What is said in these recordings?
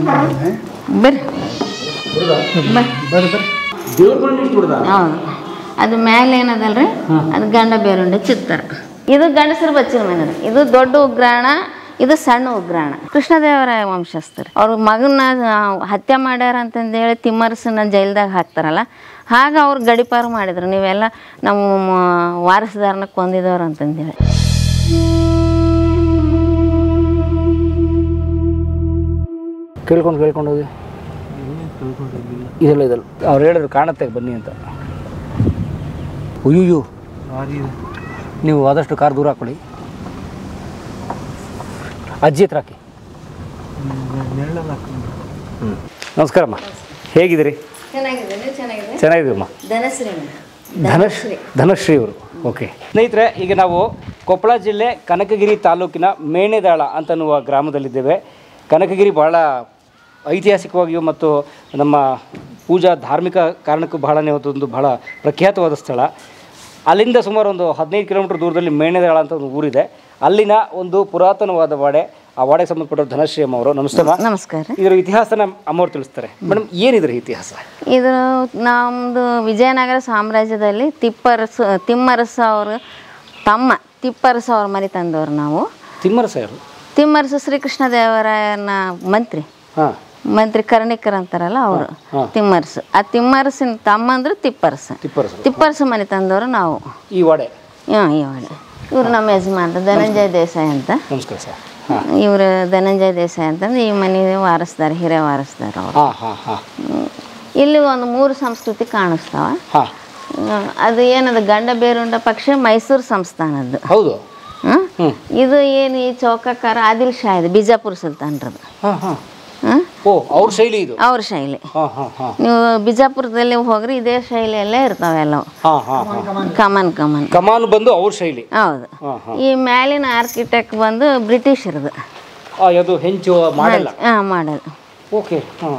ಬರ್ರಿ ಬರ್ರಿ ಬರ್ರಿ ಬರ್ರಿ ಹೌದು ಅದು ಮೇಲೆ ಏನದಲ್ರಿ ಅದು ಗಂಡ ಬೇರುಂಡೆ ಚಿತ್ತರ ಇದು ಗಂಡಸರು ಬಚ್ಚಿನ ಮನೆ ಇದು ದೊಡ್ಡ ಉಗ್ರಾಣ ಇದು ಸಣ್ಣ ಉಗ್ರಾಣ ಕೃಷ್ಣದೇವರಾಯ ವಂಶಸ್ಥರು ಅವ್ರ ಮಗನ ಆ, ಹತ್ಯೆ ಮಾಡ್ಯಾರ ಅಂತಂದೇಳಿ ತಿಮ್ಮರಸನ ಜೈಲ್ದಾಗ ಹಾಕ್ತಾರಲ್ಲ ಹಾಗ ಅವ್ರು ಗಡಿಪಾರು ಮಾಡಿದ್ರು ನೀವೆಲ್ಲ ನಮ್ಮ ಮ- ವಾರಸುದಾರನ ಕೊಂದಿದವ್ರು ಅಂತಂದೇಳಿ ಕೇಳ್ಕೊಂಡು ಕೇಳ್ಕೊಂಡು ಹೋಗಿ ಇದೆಲ್ಲ ಇದೆಲ್ಲ ಅವ್ರು ಹೇಳಿದ್ರು ಕಾಣತ್ತೆ ಬನ್ನಿ ಅಂತ ಅಯ್ಯೋ ನೀವು ಆದಷ್ಟು ಕಾರ್ ದೂರ ಹಾಕೊಳ್ಳಿ ಅಜ್ಜಿ ಹತ್ರ ಹಾಕಿ ಹ್ಞೂ ನಮಸ್ಕಾರಮ್ಮ ಹೇಗಿದ್ದೀರಿ ಚೆನ್ನಾಗಿದೆ ಚೆನ್ನಾಗಿದೆ ಚೆನ್ನಾಗಿದ್ದೀರಮ್ಮ ಧನಶ್ರೀ ಧನಶ್ ಧನಶ್ರೀ ಅವರು ಓಕೆ ಸ್ನೇಹಿತರೆ ಈಗ ನಾವು ಕೊಪ್ಪಳ ಜಿಲ್ಲೆ ಕನಕಗಿರಿ ತಾಲೂಕಿನ ಮೇಣೆದಾಳ ಅಂತನ್ನುವ ಗ್ರಾಮದಲ್ಲಿದ್ದೇವೆ ಕನಕಗಿರಿ ಬಹಳ ಐತಿಹಾಸಿಕವಾಗಿಯೂ ಮತ್ತು ನಮ್ಮ ಪೂಜಾ ಧಾರ್ಮಿಕ ಕಾರಣಕ್ಕೂ ಬಹಳನೇ ಒಂದು ಬಹಳ ಪ್ರಖ್ಯಾತವಾದ ಸ್ಥಳ ಅಲ್ಲಿಂದ ಸುಮಾರು ಒಂದು ಹದಿನೈದು ಕಿಲೋಮೀಟರ್ ದೂರದಲ್ಲಿ ಮೇಣೆದಾಳ ಅಂತ ಒಂದು ಊರಿದೆ ಅಲ್ಲಿನ ಒಂದು ಪುರಾತನವಾದ ವಾಡೆ ಆ ವಾಡೆಗೆ ಸಂಬಂಧಪಟ್ಟ ಧನಶ್ರೀ ಅಮ್ಮ ಅವರು ನಮಸ್ತೆ ಅಮ್ಮ. ನಮಸ್ಕಾರ ಇದರ ಇತಿಹಾಸನ ಅಮ್ಮವ್ರು ತಿಳಿಸ್ತಾರೆ ಮೇಡಮ್ ಏನಿದ್ರ ಇತಿಹಾಸ ಇದು ನಮ್ಮದು ವಿಜಯನಗರ ಸಾಮ್ರಾಜ್ಯದಲ್ಲಿ ತಿಪ್ಪರಸ ತಿಮ್ಮರಸ ಅವರು ತಮ್ಮ ತಿಪ್ಪರಸ ಅವ್ರ ಮನೆ ತಂದವರು ನಾವು ತಿಮ್ಮರಸ ಯಾರು ತಿಮ್ಮರಸ ಶ್ರೀಕೃಷ್ಣ ದೇವರಾಯನ ಮಂತ್ರಿ ಹಾಂ ಮಂತ್ರಿ ಕರ್ಣಿಕರ್ ಅಂತಾರಲ್ಲ ಅವರು ತಿಮ್ಮರಸ ಆ ತಿಮ್ಮರಸಿನ ತಮ್ಮ ಅಂದ್ರೆ ತಿಪ್ಪರಸ ತಿಪ್ಪರಸರು ತಿಪ್ಪರಸ ಮನೆ ತಂದವರು ನಾವು ಈ ವಾಡೆ ಹಾಂ ಇವಾಗ ಇವರು ನಮ್ಮ ಯಜಮಾನ್ರು ಧನಂಜಯ ದೇಸಾಯಿ ಅಂತ ನಮಸ್ಕಾರ ಸರ್ ಹಾಂ ಇವರು ಧನಂಜಯ ದೇಸಾಯಿ ಅಂತಂದ್ರೆ ಈ ಮನೆ ವಾರಸ್ದಾರ ಹಿರಿಯ ವಾರಸ್ದಾರ ಅವರು ಹಾಂ ಹಾಂ ಹಾಂ ಇಲ್ಲಿ ಒಂದು ಮೂರು ಸಂಸ್ಕೃತಿ ಕಾಣಿಸ್ತಾವ ಹಾಂ ಹ್ಮ್. ಅದು ಏನದು ಗಂಡ ಬೇರುಂಡ ಪಕ್ಷ ಮೈಸೂರು ಸಂಸ್ಥಾನದ್ದು ಹೌದು ಹ್ಮ್? ಹ್ಞೂ ಇದು ಏನು ಈ ಚೌಕಕಾರ ಆದಿಲ್ ಶಾ ಇದು ಬಿಜಾಪುರ ಸುಲ್ತಾನ್ರದ್ದು ಹಾಂ ಹಾಂ ಹ್ಮ್? ಓ ಅವ್ರ ಶೈಲಿ ಇದು ಅವ್ರ ಶೈಲಿ ಹಾಂ ಹಾಂ ಹಾಂ ನೀವು ಬಿಜಾಪುರದಲ್ಲಿ ಹೋಗ್ರಿ ಇದೇ ಶೈಲಿಯಲ್ಲೇ ಇರ್ತಾವೆಲ್ಲವು ಹಾಂ ಹಾಂ ಹಾಂ ಕಮನ್ ಕಮನ್ ಕಮಾನು ಬಂದು ಅವ್ರ ಶೈಲಿ ಹೌದು ಹಾಂ ಹಾಂ ಈ ಮ್ಯಾಲಿನ ಆರ್ಕಿಟೆಕ್ಟ್ ಬಂದು ಬ್ರಿಟಿಷರದು ಅದು ಹೆಂಚು ಮಾಡಲ್ಲ ಹಾಂ ಮಾಡೋದು ಓಕೆ ಹಾಂ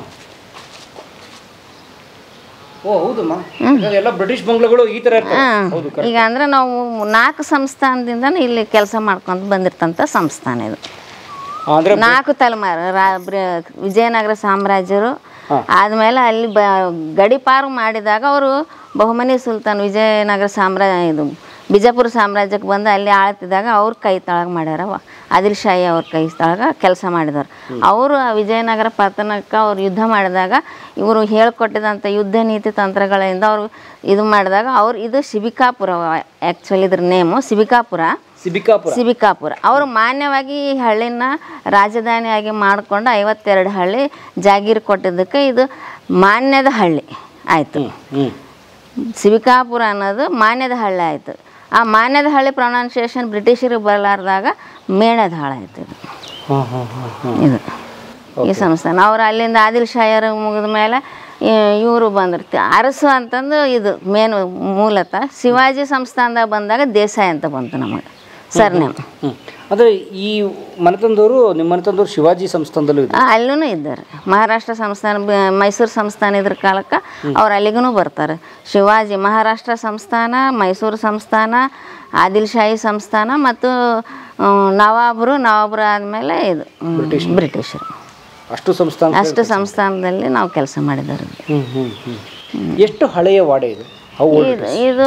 ಓ ಹೌದಮ್ಮ ಎಲ್ಲ ಬ್ರಿಟಿಷ್ ಬಂಗ್ಲೆಗಳು ಈ ಥರ ಇರ್ತವೆ ಹಾಂ ಹೌದು ಈಗ ಅಂದ್ರೆ ನಾವು ನಾಲ್ಕು ಸಂಸ್ಥಾನದಿಂದ ಇಲ್ಲಿ ಕೆಲಸ ಮಾಡ್ಕೊಂಡು ಬಂದಿರ್ತಂಥ ಸಂಸ್ಥಾನ ಇದು ಅಂದರೆ ನಾಲ್ಕು ತಲೆಮಾರು ರಾ ಬ್ರ- ವಿಜಯನಗರ ಸಾಮ್ರಾಜ್ಯರು ಆದಮೇಲೆ ಅಲ್ಲಿ ಬ ಗಡಿಪಾರು ಮಾಡಿದಾಗ ಅವರು ಬಹುಮನಿ ಸುಲ್ತಾನ್ ವಿಜಯನಗರ ಸಾಮ್ರಾಜ್ಯ ಇದು ಬಿಜಾಪುರ ಸಾಮ್ರಾಜ್ಯಕ್ಕೆ ಬಂದು ಅಲ್ಲಿ ಆಳ್ತಿದ್ದಾಗ ಅವ್ರ ಕೈ ತಳಗ ಮಾಡ್ಯಾರ ವ- ಆದಿಲ್ ಶಾಹಿ ಅವ್ರ ಕೈ ತಳಗ ಕೆಲಸ ಮಾಡಿದವರು ಅವರು ಆ ವಿಜಯನಗರ ಪತನಕ್ಕೆ ಅವ್ರು ಯುದ್ಧ ಮಾಡಿದಾಗ ಇವರು ಹೇಳ್ಕೊಟ್ಟಿದಂಥ ಯುದ್ಧ ನೀತಿ ತಂತ್ರಗಳಿಂದ ಅವರು ಇದು ಮಾಡಿದಾಗ ಅವ್ರು ಇದು ಶಿಬಿಕಾಪುರ ಆ್ಯಕ್ಚುಲಿ ಇದ್ರ ನೇಮು ಶಿಬಿಕಾಪುರ ಸಿಬಿಕಾಪುರ ಸಿಬಿಕಾಪುರ ಅವರು ಮಾನ್ಯವಾಗಿ ಈ ಹಳ್ಳಿನ ರಾಜಧಾನಿಯಾಗಿ ಮಾಡಿಕೊಂಡು ಐವತ್ತೆರಡು ಹಳ್ಳಿ ಜಾಗೀರು ಕೊಟ್ಟಿದ್ದಕ್ಕೆ ಇದು ಮಾನ್ಯದ ಹಳ್ಳಿ ಆಯಿತು ಹ್ಞೂ ಸಿಬಿಕಾಪುರ ಅನ್ನೋದು ಮಾನ್ಯದ ಹಳ್ಳಿ ಆಯಿತು ಆ ಮಾನ್ಯದ ಹಳ್ಳಿ ಪ್ರೊನೌನ್ಸಿಯೇಷನ್ ಬ್ರಿಟಿಷರಿಗೆ ಬರಲಾರ್ದಾಗ ಮೇಣದ ಹಾಳು ಆಯ್ತು ಇದು ಹಾಂ ಹಾಂ ಹಾಂ ಹಾಂ ಇದು ಈ ಸಂಸ್ಥಾನ ಅವ್ರು ಅಲ್ಲಿಂದ ಆದಿಲ್ ಶಾಯರ್ ಮುಗಿದ ಮೇಲೆ ಇವರು ಬಂದಿರ್ತಿ ಅರಸು ಅಂತಂದು ಇದು ಮೇನ್ ಮೂಲತಃ ಶಿವಾಜಿ ಸಂಸ್ಥಾನದಾಗ ಬಂದಾಗ ದೇಸಾಯಿ ಅಂತ ಬಂತು ನಮಗೆ ಸರ್ನೇಮ್ ಹ್ಞೂ ಅಂದರೆ ಈ ಮನೆತಂದವರು ನಿಮ್ಮ ಮನೆತಂದವರು ಶಿವಾಜಿ ಸಂಸ್ಥಾನದಲ್ಲೂ ಇದೆ ಅಲ್ಲೂ ಇದ್ದಾರೆ ಮಹಾರಾಷ್ಟ್ರ ಸಂಸ್ಥಾನ ಬ- ಮೈಸೂರು ಸಂಸ್ಥಾನ ಇದ್ರ ಕಾಲಕ್ಕೆ ಅವ್ರು ಅಲ್ಲಿಗೂ ಬರ್ತಾರೆ ಶಿವಾಜಿ ಮಹಾರಾಷ್ಟ್ರ ಸಂಸ್ಥಾನ ಮೈಸೂರು ಸಂಸ್ಥಾನ ಆದಿಲ್ ಶಾಹಿ ಸಂಸ್ಥಾನ ಮತ್ತು ಆ, ನವಾಬರು ನವಾಬರು ಆದಮೇಲೆ ಇದು ಹ್ಮ್, ಬ್ರಿಟಿಷರು ಅಷ್ಟು ಸಂಸ್ಥಾನ ಅಷ್ಟು ಸಂಸ್ಥಾನದಲ್ಲಿ ನಾವು ಕೆಲಸ ಮಾಡಿದ್ದಾರೆ ಹ್ಞೂ ಹ್ಞೂ ಹ್ಞೂ ಎಷ್ಟು ಹಳೆಯ ವಾಡೆ ಇದು ಹೌ ಇದು ಇದು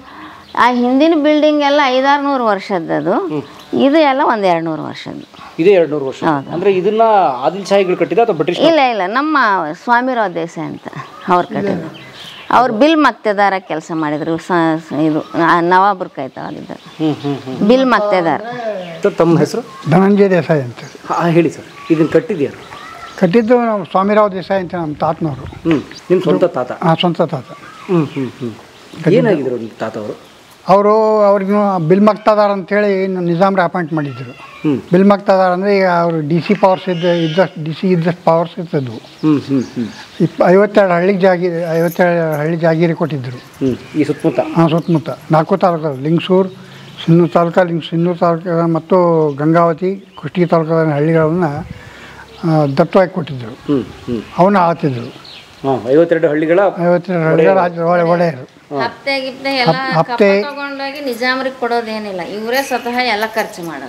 ಆ ಹಿಂದಿನ ಬಿಲ್ಡಿಂಗ್ ಎಲ್ಲ ಐದಾರು ನೂರು ವರ್ಷದ್ದು ಇದು ಎಲ್ಲ ಒಂದು ಎರಡು ನೂರು ವರ್ಷದ್ದು ಇದೇ ಎರಡು ನೂರು ವರ್ಷ ಅಂದರೆ ಇದನ್ನ ಆದಿಲ್ ಶಾಹಿಗಳು ಕಟ್ಟಿದ ಅಥವಾ ಬ್ರಿಟಿಷ್ ಇಲ್ಲ ಇಲ್ಲ ನಮ್ಮ ಸ್ವಾಮಿರಾವ್ ದೇಸಾಯಿ ಅಂತ ಅವ್ರು ಕಟ್ಟಿದ್ರು ಅವ್ರು ಬಿಲ್ ಮಕ್ತೆದಾರ ಕೆಲಸ ಮಾಡಿದ್ರು ಸ ಸ- ಇದು ಆ ನವಾಬ್ರ ಕೈತವಾಗಿದ್ದರು ಹ್ಞೂ ಹ್ಞೂ ಹ್ಞೂ ಬಿಲ್ ಮಕ್ತೆದಾರ್ ಸರ್ ತಮ್ಮ ಹೆಸರು ಧನಂಜಯ ದೇಸಾಯಿ ಅಂತ ಹಾಂ ಹೇಳಿ ಸರ್ ಇದನ್ನು ಕಟ್ಟಿದ್ಯಾರು ಕಟ್ಟಿದ್ದು ನಾವು ಸ್ವಾಮಿರಾವ್ ದೇಸಾಯಿ ಅಂತ ನಮ್ಮ ತಾತನವರು ಹ್ಞೂ ನಿಮ್ಮ ಸ್ವಂತ ತಾತ ಆ ಸ್ವಂತ ತಾತ ಹ್ಞೂ ಹ್ಞೂ ಹ್ಞೂ ಏನಾಗಿದ್ರು ನಿಮ್ಮ ತಾತ ಅವರು ಅವರು ಅವ್ರಿಗೆ ಬಿಲ್ ಮಕ್ತಾದಾರ್ ಅಂತೇಳಿ ನಿಜಾಮ್ರೆ ಅಪಾಯಿಂಟ್ ಮಾಡಿದ್ರು ಹ್ಞೂ ಬಿಲ್ ಮಕ್ತಾದಾರ್ ಅಂದರೆ ಈಗ ಅವರು ಡಿ ಸಿ ಪವರ್ಸ್ ಇದ್ದ ಇದ್ದಷ್ಟು ಡಿ ಸಿ ಇದ್ದಷ್ಟು ಪವರ್ಸ್ ಇರ್ತದ್ದು ಹ್ಞೂ ಹ್ಞೂ ಹ್ಞೂ ಇಪ್ಪ ಐವತ್ತೆರಡು ಹಳ್ಳಿಗೆ ಜಾಗೀರಿ ಐವತ್ತೆರಡು ಹಳ್ಳಿ ಜಾಗೀರಿ ಕೊಟ್ಟಿದ್ದರು ಹ್ಞೂ ಈ ಸುತ್ತಮುತ್ತ ಆ ಸುತ್ತಮುತ್ತ ನಾಲ್ಕು ತಾಲೂಕು ಲಿಂಗಸೂರು ಸಿನ್ನೂರು ತಾಲೂಕು ಲಿಂಗ್ ಸಿನ್ನೂರು ತಾಲೂಕು ಮತ್ತು ಗಂಗಾವತಿ ಕುಷ್ಟಗಿ ತಾಲೂಕದ ಹಳ್ಳಿಗಳನ್ನು ದತ್ತವಾಗಿ ಕೊಟ್ಟಿದ್ದರು ಹ್ಞೂ ಹ್ಞೂ ಅವನ್ನ ಆಳ್ತಿದ್ರು ಹಾಂ ಐವತ್ತೆರಡು ಹಳ್ಳಿಗಳ ಐವತ್ತೆರಡು ಹಳ್ಳಿಗಳ ರಾಜ ಒಡೆ- ಒಡೆಯರು ಹಪ್ತೆ ಗಿಪ್ತೆ ಎಲ್ಲ ಹಪ್- ಹಪ್ತೆ- ಕಪ್ಪ ತಗೊಂಡೋಗಿ ನಿಜಾಮ್ರಿಗೆ ಕೊಡೋದೇನಿಲ್ಲ ಇವರೇ ಸ್ವತಃ ಎಲ್ಲ ಖರ್ಚು ಮಾಡೋದು